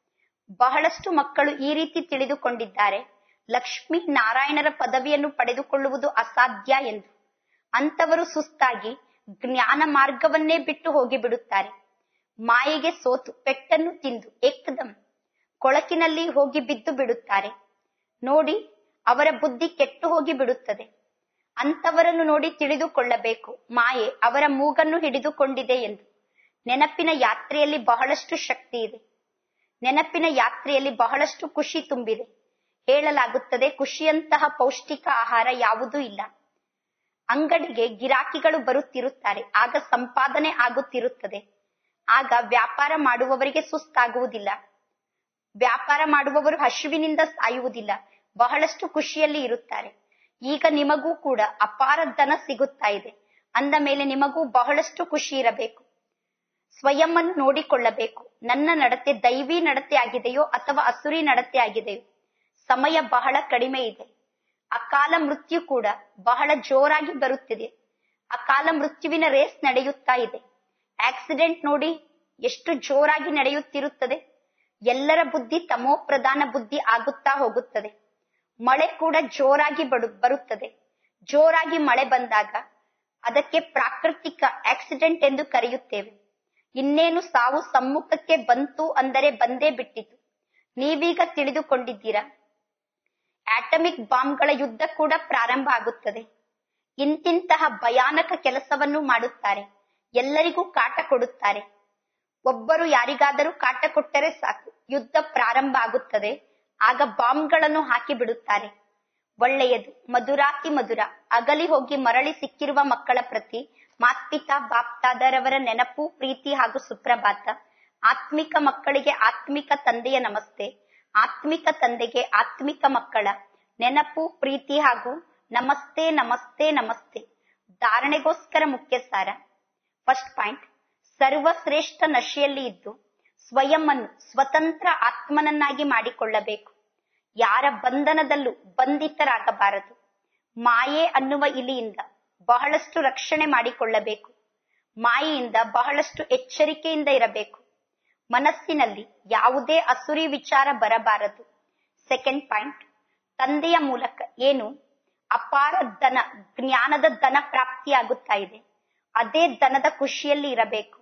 ಬಹಳಷ್ಟು ಮಕ್ಕಳು ಈ ರೀತಿ ತಿಳಿದುಕೊಂಡಿದ್ದಾರೆ ಲಕ್ಷ್ಮೀ ನಾರಾಯಣರ ಪದವಿಯನ್ನು ಪಡೆದುಕೊಳ್ಳುವುದು ಅಸಾಧ್ಯ ಎಂದು ಅಂತವರು ಸುಸ್ತಾಗಿ ಜ್ಞಾನ ಮಾರ್ಗವನ್ನೇ ಬಿಟ್ಟು ಹೋಗಿಬಿಡುತ್ತಾರೆ ಮಾಯೆಗೆ ಸೋತು ಪೆಟ್ಟನ್ನು ತಿಂದು ಏಕದಂ ಕೊಳಕಿನಲ್ಲಿ ಹೋಗಿ ಬಿದ್ದು ಬಿಡುತ್ತಾರೆ ನೋಡಿ ಅವರ ಬುದ್ಧಿ ಕೆಟ್ಟು ಹೋಗಿ ಬಿಡುತ್ತದೆ ಅಂತವರನ್ನು ನೋಡಿ ತಿಳಿದುಕೊಳ್ಳಬೇಕು ಮಾಯೆ ಅವರ ಮೂಗನ್ನು ಹಿಡಿದುಕೊಂಡಿದೆ ಎಂದು ನೆನಪಿನ ಯಾತ್ರೆಯಲ್ಲಿ ಬಹಳಷ್ಟು ಶಕ್ತಿ ಇದೆ ನೆನಪಿನ ಯಾತ್ರೆಯಲ್ಲಿ ಬಹಳಷ್ಟು ಖುಷಿ ತುಂಬಿದೆ ಹೇಳಲಾಗುತ್ತದೆ ಖುಷಿಯಂತಹ ಪೌಷ್ಟಿಕ ಆಹಾರ ಯಾವುದೂ ಇಲ್ಲ ಅಂಗಡಿಗೆ ಗಿರಾಕಿಗಳು ಬರುತ್ತಿರುತ್ತಾರೆ ಆಗ ಸಂಪಾದನೆ ಆಗುತ್ತಿರುತ್ತದೆ ಆಗ ವ್ಯಾಪಾರ ಮಾಡುವವರಿಗೆ ಸುಸ್ತಾಗುವುದಿಲ್ಲ ವ್ಯಾಪಾರ ಮಾಡುವವರು ಹಸಿವಿನಿಂದ ಸಾಯುವುದಿಲ್ಲ ಬಹಳಷ್ಟು ಖುಷಿಯಲ್ಲಿ ಇರುತ್ತಾರೆ ಈಗ ನಿಮಗೂ ಕೂಡ ಅಪಾರ ಧನ ಸಿಗುತ್ತಾ ಇದೆ ಅಂದ ಮೇಲೆ ನಿಮಗೂ ಬಹಳಷ್ಟು ಖುಷಿ ಇರಬೇಕು ಸ್ವಯಂ ಅನ್ನು ನೋಡಿಕೊಳ್ಳಬೇಕು ನನ್ನ ನಡತೆ ದೈವಿ ನಡತೆ ಆಗಿದೆಯೋ ಅಥವಾ ಅಸುರಿ ನಡತೆ ಆಗಿದೆಯೋ ಸಮಯ ಬಹಳ ಕಡಿಮೆ ಇದೆ ಅಕಾಲ ಮೃತ್ಯು ಕೂಡ ಬಹಳ ಜೋರಾಗಿ ಬರುತ್ತಿದೆ ಅಕಾಲ ಮೃತ್ಯುವಿನ ರೇಸ್ ನಡೆಯುತ್ತಾ ಇದೆ ಆಕ್ಸಿಡೆಂಟ್ ನೋಡಿ ಎಷ್ಟು ಜೋರಾಗಿ ನಡೆಯುತ್ತಿರುತ್ತದೆ ಎಲ್ಲರ ಬುದ್ಧಿ ತಮೋ ಪ್ರಧಾನ ಬುದ್ಧಿ ಆಗುತ್ತಾ ಹೋಗುತ್ತದೆ ಮಳೆ ಕೂಡ ಜೋರಾಗಿ ಬಡು ಬರುತ್ತದೆ ಜೋರಾಗಿ ಮಳೆ ಬಂದಾಗ ಅದಕ್ಕೆ ಪ್ರಾಕೃತಿಕ ಆಕ್ಸಿಡೆಂಟ್ ಎಂದು ಕರೆಯುತ್ತೇವೆ ಇನ್ನೇನು ಸಾವು ಸಮ್ಮುಖಕ್ಕೆ ಬಂತು ಅಂದರೆ ಬಂದೇ ಬಿಟ್ಟಿತು ನೀವೀಗ ತಿಳಿದುಕೊಂಡಿದ್ದೀರಾ ಆಟಮಿಕ್ ಬಾಂಬ್ಗಳ ಯುದ್ಧ ಕೂಡ ಪ್ರಾರಂಭ ಆಗುತ್ತದೆ ಇಂತಿಂತಹ ಭಯಾನಕ ಕೆಲಸವನ್ನು ಮಾಡುತ್ತಾರೆ ಎಲ್ಲರಿಗೂ ಕಾಟ ಕೊಡುತ್ತಾರೆ ಒಬ್ಬರು ಯಾರಿಗಾದರೂ ಕಾಟ ಕೊಟ್ಟರೆ ಸಾಕು ಯುದ್ಧ ಪ್ರಾರಂಭ ಆಗುತ್ತದೆ ಆಗ ಬಾಂಬ್ಗಳನ್ನು ಹಾಕಿ ಬಿಡುತ್ತಾರೆ ಒಳ್ಳೆಯದು ಮಧುರಾತಿ ಮಧುರ ಅಗಲಿ ಹೋಗಿ ಮರಳಿ ಸಿಕ್ಕಿರುವ ಮಕ್ಕಳ ಪ್ರತಿ ಮಾತ್ಪಿತಾ ಬಾಪ್ತಾದರವರ ನೆನಪು ಪ್ರೀತಿ ಹಾಗೂ ಸುಪ್ರಭಾತ ಆತ್ಮಿಕ ಮಕ್ಕಳಿಗೆ ಆತ್ಮಿಕ ತಂದೆಯ ನಮಸ್ತೆ ಆತ್ಮಿಕ ತಂದೆಗೆ ಆತ್ಮಿಕ ಮಕ್ಕಳ ನೆನಪು ಪ್ರೀತಿ ಹಾಗೂ ನಮಸ್ತೆ ನಮಸ್ತೆ ನಮಸ್ತೆ ಧಾರಣೆಗೋಸ್ಕರ ಮುಖ್ಯ ಸಾರ ಫಸ್ಟ್ ಪಾಯಿಂಟ್ ಸರ್ವಶ್ರೇಷ್ಠ ನಶೆಯಲ್ಲಿ ಇದ್ದು ಸ್ವಯಂ ಅನ್ನು ಸ್ವತಂತ್ರ ಆತ್ಮನನ್ನಾಗಿ ಮಾಡಿಕೊಳ್ಳಬೇಕು ಯಾರ ಬಂಧನದಲ್ಲೂ ಬಂಧಿತರಾಗಬಾರದು ಮಾಯೆ ಅನ್ನುವ ಇಲಿಯಿಂದ ಬಹಳಷ್ಟು ರಕ್ಷಣೆ ಮಾಡಿಕೊಳ್ಳಬೇಕು ಮಾಯೆಯಿಂದ ಬಹಳಷ್ಟು ಎಚ್ಚರಿಕೆಯಿಂದ ಇರಬೇಕು ಮನಸ್ಸಿನಲ್ಲಿ ಯಾವುದೇ ಅಸುರಿ ವಿಚಾರ ಬರಬಾರದು ಸೆಕೆಂಡ್ ಪಾಯಿಂಟ್ ತಂದೆಯ ಮೂಲಕ ಏನು ಅಪಾರ ಧನ ಜ್ಞಾನದ ಧನ ಪ್ರಾಪ್ತಿಯಾಗುತ್ತಾ ಇದೆ ಅದೇ ಧನದ ಖುಷಿಯಲ್ಲಿ ಇರಬೇಕು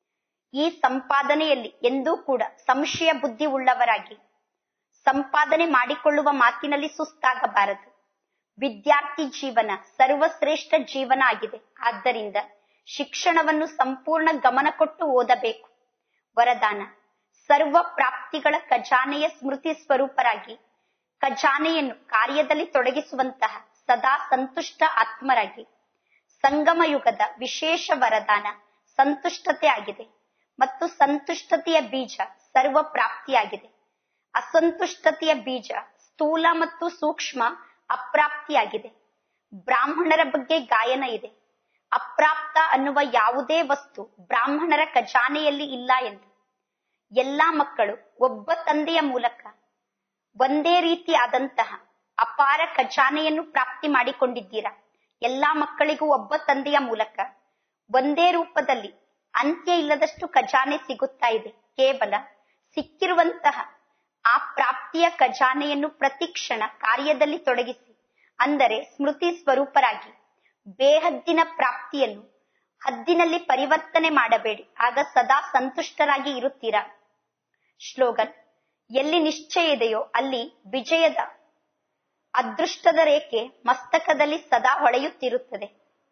ಈ ಸಂಪಾದನೆಯಲ್ಲಿ ಎಂದೂ ಕೂಡ ಸಂಶಯ ಬುದ್ಧಿ ಉಳ್ಳವರಾಗಿ ಸಂಪಾದನೆ ಮಾಡಿಕೊಳ್ಳುವ ಮಾತಿನಲ್ಲಿ ಸುಸ್ತಾಗಬಾರದು ವಿದ್ಯಾರ್ಥಿ ಜೀವನ ಸರ್ವಶ್ರೇಷ್ಠ ಜೀವನ ಆಗಿದೆ ಆದ್ದರಿಂದ ಶಿಕ್ಷಣವನ್ನು ಸಂಪೂರ್ಣ ಗಮನ ಕೊಟ್ಟು ಓದಬೇಕು ವರದಾನ ಸರ್ವ ಪ್ರಾಪ್ತಿಗಳ ಖಜಾನೆಯ ಸ್ಮೃತಿ ಸ್ವರೂಪರಾಗಿ ಖಜಾನೆಯನ್ನು ಕಾರ್ಯದಲ್ಲಿ ತೊಡಗಿಸುವಂತಹ ಸದಾ ಸಂತುಷ್ಟ ಆತ್ಮರಾಗಿ ಸಂಗಮ ಯುಗದ ವಿಶೇಷ ವರದಾನ ಸಂತುಷ್ಟತೆ ಆಗಿದೆ ಮತ್ತು ಸಂತುಷ್ಟತೆಯ ಬೀಜ ಸರ್ವ ಪ್ರಾಪ್ತಿಯಾಗಿದೆ ಅಸಂತುಷ್ಟತೆಯ ಬೀಜ ಸ್ಥೂಲ ಮತ್ತು ಸೂಕ್ಷ್ಮ ಅಪ್ರಾಪ್ತಿಯಾಗಿದೆ ಬ್ರಾಹ್ಮಣರ ಬಗ್ಗೆ ಗಾಯನ ಇದೆ ಅಪ್ರಾಪ್ತ ಅನ್ನುವ ಯಾವುದೇ ವಸ್ತು ಬ್ರಾಹ್ಮಣರ ಖಜಾನೆಯಲ್ಲಿ ಇಲ್ಲ ಎಂದು ಎಲ್ಲಾ ಮಕ್ಕಳು ಒಬ್ಬ ತಂದೆಯ ಮೂಲಕ ಒಂದೇ ರೀತಿಯಾದಂತಹ ಅಪಾರ ಖಜಾನೆಯನ್ನು ಪ್ರಾಪ್ತಿ ಮಾಡಿಕೊಂಡಿದ್ದೀರಾ ಎಲ್ಲಾ ಮಕ್ಕಳಿಗೂ ಒಬ್ಬ ತಂದೆಯ ಮೂಲಕ ಒಂದೇ ರೂಪದಲ್ಲಿ ಅಂತ್ಯ ಇಲ್ಲದಷ್ಟು ಖಜಾನೆ ಸಿಗುತ್ತಾ ಇದೆ ಕೇವಲ ಸಿಕ್ಕಿರುವಂತಹ ಆ ಪ್ರಾಪ್ತಿಯ ಖಜಾನೆಯನ್ನು ಪ್ರತಿಕ್ಷಣ ಕಾರ್ಯದಲ್ಲಿ ತೊಡಗಿಸಿ ಅಂದರೆ ಸ್ಮೃತಿ ಸ್ವರೂಪರಾಗಿ ಬೇಹದ್ದಿನ ಪ್ರಾಪ್ತಿಯನ್ನು ಹದ್ದಿನಲ್ಲಿ ಪರಿವರ್ತನೆ ಮಾಡಬೇಡಿ ಆಗ ಸದಾ ಸಂತುಷ್ಟರಾಗಿ ಇರುತ್ತೀರಾ ಶ್ಲೋಗನ್ ಎಲ್ಲಿ ನಿಶ್ಚಯ ಇದೆಯೋ ಅಲ್ಲಿ ವಿಜಯದ ಅದೃಷ್ಟದ ರೇಖೆ ಮಸ್ತಕದಲ್ಲಿ ಸದಾ ಹೊಳೆಯುತ್ತಿರುತ್ತದೆ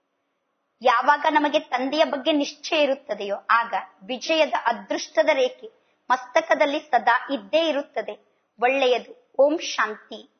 ಯಾವಾಗ ನಮಗೆ ತಂದೆಯ ಬಗ್ಗೆ ನಿಶ್ಚಯ ಇರುತ್ತದೆಯೋ ಆಗ ವಿಜಯದ ಅದೃಷ್ಟದ ರೇಖೆ ಮಸ್ತಕದಲ್ಲಿ ಸದಾ ಇದ್ದೇ ಇರುತ್ತದೆ ಒಳ್ಳೆಯದು ಓಂ ಶಾಂತಿ